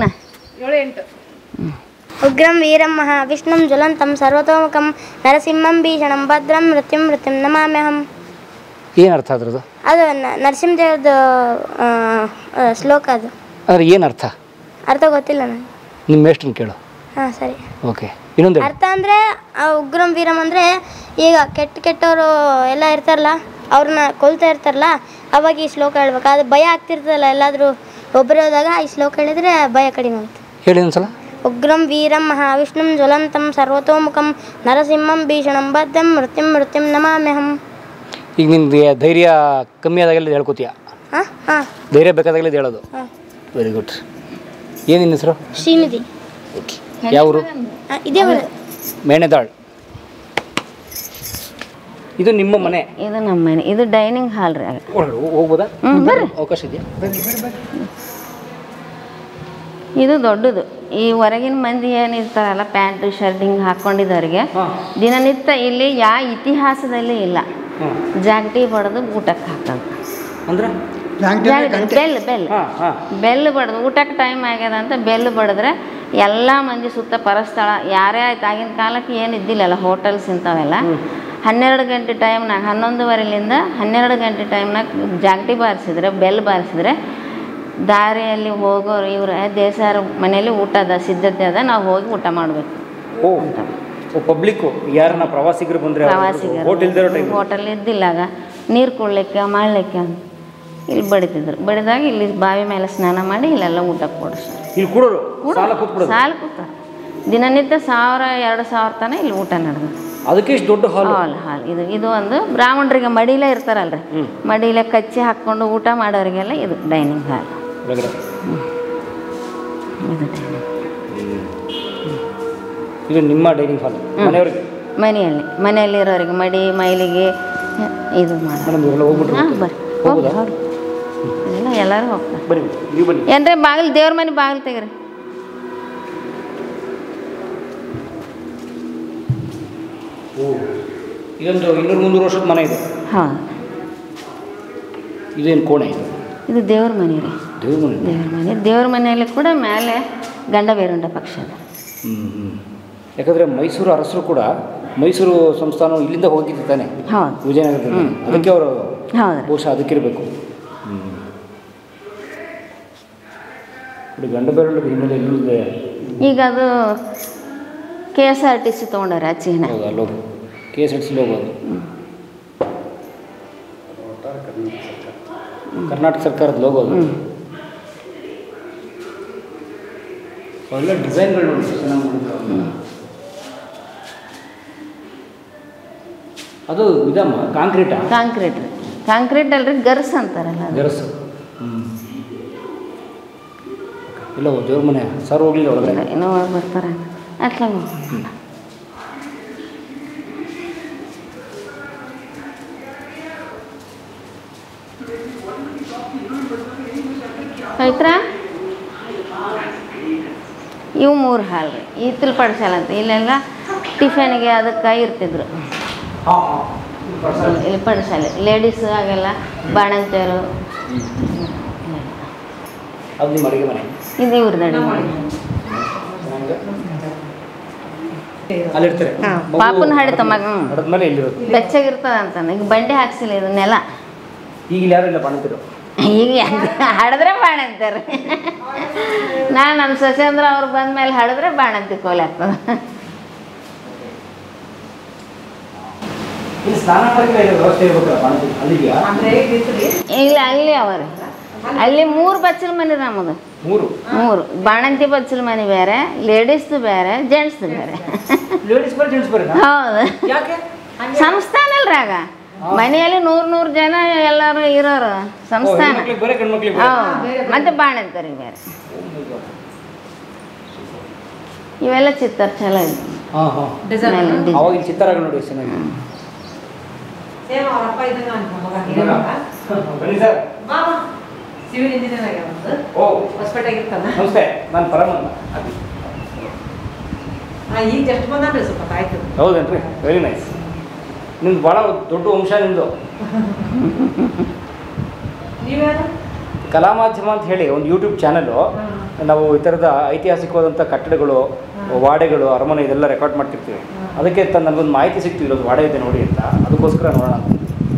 ಉಗ್ರಂ ವೀರಂ ಮಹಾವಿಷ್ಣುಂ ಜ್ವಲಂತಂ ಸರ್ವತೋಮುಖಂ ನರಸಿಂಹಂ ಭೀಷಣಂ ಭದ್ರಂ ಮೃತ್ಯುಂ ಮೃತ್ಯುಂ ನಮಾಮ್ಯಹಂ ಏನು ಅರ್ಥ ಅದ್ರದ್ದು ಅದು ನ- ನರಸಿಂಹದೇವ್ರದ್ದು ಆ, ಆ, ಶ್ಲೋಕ ಅದು ಅಂದ್ರೆ ಏನು ಅರ್ಥ ಅರ್ಥ ಗೊತ್ತಿಲ್ಲ ನನಗೆ ನಿಮ್ಮ ಮೇಷ್ಟ್ರನ್ನ ಕೇಳು ಹಾಂ ಸರಿ ಓಕೆ ಇನ್ನೊಂದು ಹೇಳು. ಅರ್ಥ ಅಂದರೆ ಉಗ್ರಂ ವೀರಂ ಅಂದರೆ ಈಗ ಕೆಟ್ಟ ಕೆಟ್ಟವರು ಎಲ್ಲ ಇರ್ತಾರಲ್ಲ ಅವ್ರನ್ನ ಕೊಲ್ತಾ ಇರ್ತಾರಲ್ಲ ಅವಾಗ ಈ ಶ್ಲೋಕ ಹೇಳ್ಬೇಕು ಅದು ಭಯ ಆಗ್ತಿರ್ತದಲ್ಲ ಎಲ್ಲಾದರೂ ಒಬ್ಬರೇ ಹೋದಾಗ ಈ ಶ್ಲೋಕ ಹೇಳಿದರೆ ಭಯ ಕಡಿಮೆ ಆಗುತ್ತೆ ಹೇಳಿ ಒಂದ್ಸಲ ಉಗ್ರಂ ವೀರಂ ಮಹಾವಿಷ್ಣುಂ ಜ್ವಲಂತಂ ಸರ್ವತೋಮುಖಂ ನರಸಿಂಹಂ ಭೀಷಣಂ ಭದ್ರಂ ಮೃತ್ಯುಂ ಮೃತ್ಯುಂ ನಮಾಮ್ಯಹಂ ಈಗ ನಿನ್ಗೆ ಧೈರ್ಯ ಕಮ್ಮಿ ಆದಾಗೆಲ್ಲ ಹೇಳ್ಕೊತೀಯ ಹಾಂ ಹಾಂ ಧೈರ್ಯ ಬೇಕಾದಾಗಲೇ ಹೇಳೋದು ಹಾಂ ವೆರಿ ಗುಡ್ ಏನು ನಿನ್ನ ಹೆಸರು ಶ್ರೀನಿಧಿ ಯಾವ ಊರು ಹಾಂ ಇದೇ ಬರೋದು ಮೇಣೆದಾಳ್ ಇದು ನಿಮ್ಮ ಮನೆ ಇದು ನಮ್ಮ ಮನೆ ಇದು ಡೈನಿಂಗ್ ಹಾಲ್ ರೀ ಆಗ ಒಳಗಡೆ ಹೋ- ಹೋಗ್ಬೋದಾ ಹ್ಞೂ ಬರ್ರಿ ಅವಕಾಶ ಇದೆಯಾ ಇದು ದೊಡ್ಡದು ಈ ಹೊರಗಿನ ಮಂದಿ ಏನಿರ್ತಾರಲ್ಲ ಪ್ಯಾಂಟು ಶರ್ಟ್ ಹಿಂಗೆ ಹಾಕ್ಕೊಂಡಿದ್ದವ್ರಿಗೆ ಹಾಂ ದಿನನಿತ್ಯ ಇಲ್ಲಿ ಯಾವ ಇತಿಹಾಸದಲ್ಲಿ ಇಲ್ಲ ಹಾಂ ಜಾಗಟಿ ಬಡ್ದು ಊಟಕ್ಕೆ ಹಾಕೋದು ಅಂದ್ರೆ ಜಾಂಗ್ಟಿ ಜಾಗಟಿ ಬೆಲ್ ಬೆಲ್ ಹಾಂ ಹಾಂ ಬೆಲ್ ಬಡ್ದು ಊಟಕ್ಕೆ ಟೈಮ್ ಆಗ್ಯದ ಅಂತ ಬೆಲ್ ಬಡಿದ್ರೆ ಎಲ್ಲ ಮಂದಿ ಸುತ್ತ ಪರಸ್ಥಳ ಯಾರೇ ಆಯ್ತು ಆಗಿನ ಕಾಲಕ್ಕೆ ಏನು ಇದ್ದಿಲ್ಲಲ್ಲ ಹೋಟೆಲ್ಸ್ ಇಂಥವೆಲ್ಲ ಹನ್ನೆರಡು ಗಂಟೆ ಟೈಮ್ನಾಗ ಹನ್ನೊಂದುವರೆಲಿಂದ ಹನ್ನೆರಡು ಗಂಟೆ ಟೈಮ್ನಾಗ ಜಾಗಟಿ ಬಾರಿಸಿದ್ರೆ ಬೆಲ್ ಬಾರಿಸಿದ್ರೆ ದಾರಿಯಲ್ಲಿ ಹೋಗೋರು ಇವ್ರ ದೇಸಾರ ಮನೇಲಿ ಊಟದ ಸಿದ್ಧತೆ ಅದ ನಾವು ಹೋಗಿ ಊಟ ಮಾಡಬೇಕು ಓ ಓ ಪಬ್ಲಿಕ್ಕು ಯಾರನ್ನ ಪ್ರವಾಸಿಗರು ಬಂದರೆ ಪ್ರವಾಸಿಗರು ಹೋಟೆಲ್ ಇರೋ ಟೈಮ್ ಹೋಟೆಲ್ ಇದ್ದಿಲ್ಲಾಗ ನೀರು ಕೊಡ್ಲಿಕ್ಕೆ ಮಾಡ್ಲಿಕ್ಕೆ ಅಂತ ಇಲ್ಲಿ ಬಡಿತಿದ್ರು ಬಡಿದಾಗ ಇಲ್ಲಿ ಬಾವಿ ಮೇಲೆ ಸ್ನಾನ ಮಾಡಿ ಇಲ್ಲೆಲ್ಲ ಊಟ ಕೊಡಿಸ್ತಾರೆ ಇಲ್ಲಿ ಕೂಡೋರು ಸಾಲ ಕೂತ್ಬಿಡೋದು ಸಾಲು ಕೂತಾರೆ ದಿನನಿತ್ಯ ಸಾವಿರ ಎರಡು ಸಾವಿರ ತನಕ ಇಲ್ಲಿ ಊಟ ನಡೆದು ಅದಕ್ಕೆ ಇಷ್ಟು ದೊಡ್ಡ ಹಾಲ್ ಹಾಲ್ ಹಾಲ್ ಇದು ಇದು ಒಂದು ಬ್ರಾಹ್ಮಣರಿಗೆ ಮಡಿಲೇ ಇರ್ತಾರಲ್ರಿ ಮಡಿಲೆ ಕಚ್ಚಿ ಹಾಕ್ಕೊಂಡು ಊಟ ಮಾಡೋರಿಗೆಲ್ಲ ಇದು ಡೈನಿಂಗ್ ಹಾಲ್ ಒಳಗಡೆ ಇದು ಡೈನಿಂಗ್ ಇದು ನಿಮ್ಮ ಡೈನಿಂಗ್ ಹಾಲ್ ಮನೆಯವ್ರಿಗೆ ಮನೆಯಲ್ಲಿ ಮನೆಯಲ್ಲಿ ಇರೋರಿಗೆ ಮಡಿ ಮೈಲಿಗೆ ಇದು ಮಾಡೋದು ಮೇಡಮ್ ಇವರೆಲ್ಲ ಹೋಗ್ಬಿಟ್ರು ಹಾಂ ಬರ್ರಿ ಹೋಗ್ಬೋದಾ? ಹೋಗಿ ಇಲ್ಲ ಎಲ್ಲರೂ ಹೋಗ್ತಾರೆ ಬನ್ನಿ ನೀವು ಬನ್ನಿ ಏನ್ರಿ ಬಾಗಿಲು ದೇವ್ರ ಮನೆ ಬಾಗಿಲು ತೆಗ್ರಿ ಓ ಇದೊಂದು ಇನ್ನೂರು ಮುನ್ನೂರು ವರ್ಷದ ಮನೆ ಇದೆ ಹೌದು ಇದೇನು ಕೋಣೆ ಇದು ಇದು ದೇವ್ರ ಮನೆ ರೀ ದೇವ್ರ ಮನೆ ದೇವ್ರ ಮನೆ ದೇವ್ರ ಮನೆಯಲ್ಲಿ ಕೂಡ ಮೇಲೆ ಗಂಡ ಬೇರುಂಡ ಪಕ್ಷ ಅದ ಹ್ಞೂ ಹ್ಞೂ ಯಾಕಂದರೆ ಮೈಸೂರು ಅರಸರು ಕೂಡ ಮೈಸೂರು ಸಂಸ್ಥಾನ ಇಲ್ಲಿಂದ ಹೋಗಿದ್ದು ತಾನೆ ಹೌದು ವಿಜಯನಗರದಲ್ಲಿ ಅದಕ್ಕೆ ಅವರು ಹೌದು ರೀ ಬಹುಶಃ ಅದಕ್ಕಿರಬೇಕು ನೋಡಿ ಗಂಡ ಬೇರೆ ಹಿನ್ನೆಲೆ ಇಲ್ಲಿದೆ ಈಗ ಅದು K S R T C ತೊಗೊಂಡಾರೆ ಆಚೆನ ಹೌದು ಅಲ್ಲೋಗಿ ಕೆ ಎಸ್ ಆರ್ ಟಿ ಸಿಲಿ ಹೋಗೋದು ಕರ್ನಾಟಕ ಸರ್ಕಾರದ ಲೋಗೋ ಅದು ಒಳ್ಳೆ ಡಿಸೈನ್ಗಳು ನೋಡಿ ಎಷ್ಟು ಚೆನ್ನಾಗಿ ಮಾಡಿದ್ದಾರೆ. ಅದು ಇದಮ್ಮ ಕಾಂಕ್ರೀಟಾ ಕಾಂಕ್ರೀಟ್ ರೀ ಕಾಂಕ್ರೀಟ್ ಅಲ್ರಿ ಗರ್ಸ್ ಅಂತಾರಲ್ಲ ಅದು ಗರಸು ಹ್ಞೂ ಇಲ್ಲ ದೇವ್ರ ಮನೆ ಸರ್ ಹೋಗ್ಲಿಲ್ಲ ಒಳಗಡೆ ಇನ್ನೂ ಒಳಗೆ ಬರ್ತಾರೆ ಅಟ್ಲಾಗ ಹೋಗೋಣ ಆಯ್ತಾ ಇವು ಮೂರು ಹಾಲು ರೀ ಈತಲ್ ಪಡ್ಸಲ್ಲ ಅಂತ ಇಲ್ಲೆಲ್ಲ ಟಿಫನ್ಗೆ ಅದಕ್ಕೆ ಇರ್ತಿದ್ರು ಹಾಂ ಹಾಂ ಇಲ್ಲಿ ಪಡ್ಸಲ್ಲ ಲೇಡೀಸ್ ಆಗೆಲ್ಲ ಬಾಣಂತಿಯರು ಅದು ನಿಮ್ಮ ಅಡುಗೆ ಮನೆ ಇದು ಇವ್ರದ್ದು ಅಡುಗೆ ಮನೆ. ಅಲ್ಲಿರ್ತಾರೆ ಮಗು ಪಾಪನ ಹಡಿತ ಮಗ ಹ್ಞೂ ಹಡದ್ಮೇಲೆ ಇಲ್ಲಿರೋದು ಬೆಚ್ಚಗಿರ್ತದ ಅಂತಂದು ಈಗ ಬಂಡೆ ಹಾಕ್ಸಿಲ್ಲ ಇದು ನೆಲ ಈಗ ಇಲ್ಲಿ ಯಾರು ಇಲ್ಲ ಬಾಣಂತಿರು ಈಗ ಹಡಿದ್ರೆ ಬಾಣಂತಾರೆ ನಾನು ನಮ್ಮ ಸಸ್ಯಂದ್ರ ಅವ್ರು ಬಂದ್ಮೇಲೆ ಹಡಿದ್ರೆ ಬಾಣಂತಿ ಕೋಲಿ ಆಗ್ತದೆ ಇಲ್ಲಿ ಸ್ನಾನ ಮಾಡಕ್ಕೆ ವ್ಯವಸ್ಥೆ ಇರ್ಬೇಕಲ್ಲ ಬಾಣಂತಿ ಅಲ್ಲಿದೆಯಾ ಇಲ್ಲ ಅಲ್ಲಿ ಅವರಿ ಅಲ್ಲಿ ಮೂರು ಬಚ್ಚಲ ಮನೆ ನಮ್ಮದು ಮೂರು ಮೂರು ಬಾಣಂತಿ ಬಚ್ಚಲ ಮನೆ ಬೇರೆ ಲೇಡೀಸ್ದು ಬೇರೆ ಜೆಂಟ್ಸ್ದು ಬೇರೆ ಲೇಡೀಸ್ ಬರ್ ಜೆಂಟ್ಸ್ ಬರೀ ಹೌದು ಯಾಕೆ ಸಂಸ್ಥಾನ ಅಲ್ರಿ ಆಗ ಮನೆಯಲ್ಲಿ ನೂರು ನೂರು ಜನ ಎಲ್ಲರೂ ಇರೋರು ಸಂಸ್ಥಾನ ಹೆಣ್ಮಕ್ಳಿಗೆ ಬರೀ ಗಂಡ್ಮಕ್ಳಿಗೆ ಬರೀ ಹೌದು ಮತ್ತೆ ಬಾಣಂತರಿಗೆ ಬೇರೆ ಇವೆಲ್ಲ ಚಿತ್ತಾರ ಚಲೋ ಇದೆ ಹಾಂ ಹಾಂ ಮೇಲೆ ಡಿಸೈನ್. ಅವಾಗ ಇಲ್ಲಿ ಚಿತ್ತಾರಗಳು ನೋಡಿ ಎಷ್ಟು ಚೆನ್ನಾಗಿ ಸೇಮ್ ಅವ್ರ ಅಪ್ಪ ಇದ್ದಂಗ ಅಂತ ಮಗ ಹಿರಿಮಗ. ಬನ್ನಿ ಸರ್ ಮಾಮ ಸಿವಿಲ್ ಇಂಜಿನಿಯರ್ ಆಗ್ಯಾವ ಒಂದು ಓ ಹೊಸಪೇಟೆಗೆ ಇರ್ತಾನ ನಮಸ್ತೆ ನಾನು ಪರಮನ್ನ ಆ, ಈಗ ಜಸ್ಟ್ ಬಂದಾನ್ರಿ ಸ್ವಲ್ಪ ಆಯ್ತು ಹೌದೇನ್ರಿ ವೆರಿ ನೈಸ್ ನಿಮ್ದು ಭಾಳ ದೊಡ್ಡ ವಂಶ ನಿಮ್ಮದು ನೀವ್ಯಾರು ಕಲಾ ಮಾಧ್ಯಮ ಅಂತ ಹೇಳಿ ಒಂದು ಯೂಟ್ಯೂಬ್ ಚಾನಲ್ಲು ನಾವು ಈ ಥರದ ಐತಿಹಾಸಿಕವಾದಂಥ ಕಟ್ಟಡಗಳು ವಾಡೆಗಳು ಅರಮನೆ ಇದೆಲ್ಲ ರೆಕಾರ್ಡ್ ಮಾಡ್ತಿರ್ತೀವಿ ಅದಕ್ಕೆ ತ ನನಗೊಂದು ಮಾಹಿತಿ ಸಿಕ್ತು ಇಲ್ಲೊಂದು ವಾಡೆ ಇದೆ ನೋಡಿ ಅಂತ ಅದಕ್ಕೋಸ್ಕರ ನೋಡೋಣ ಅಂತ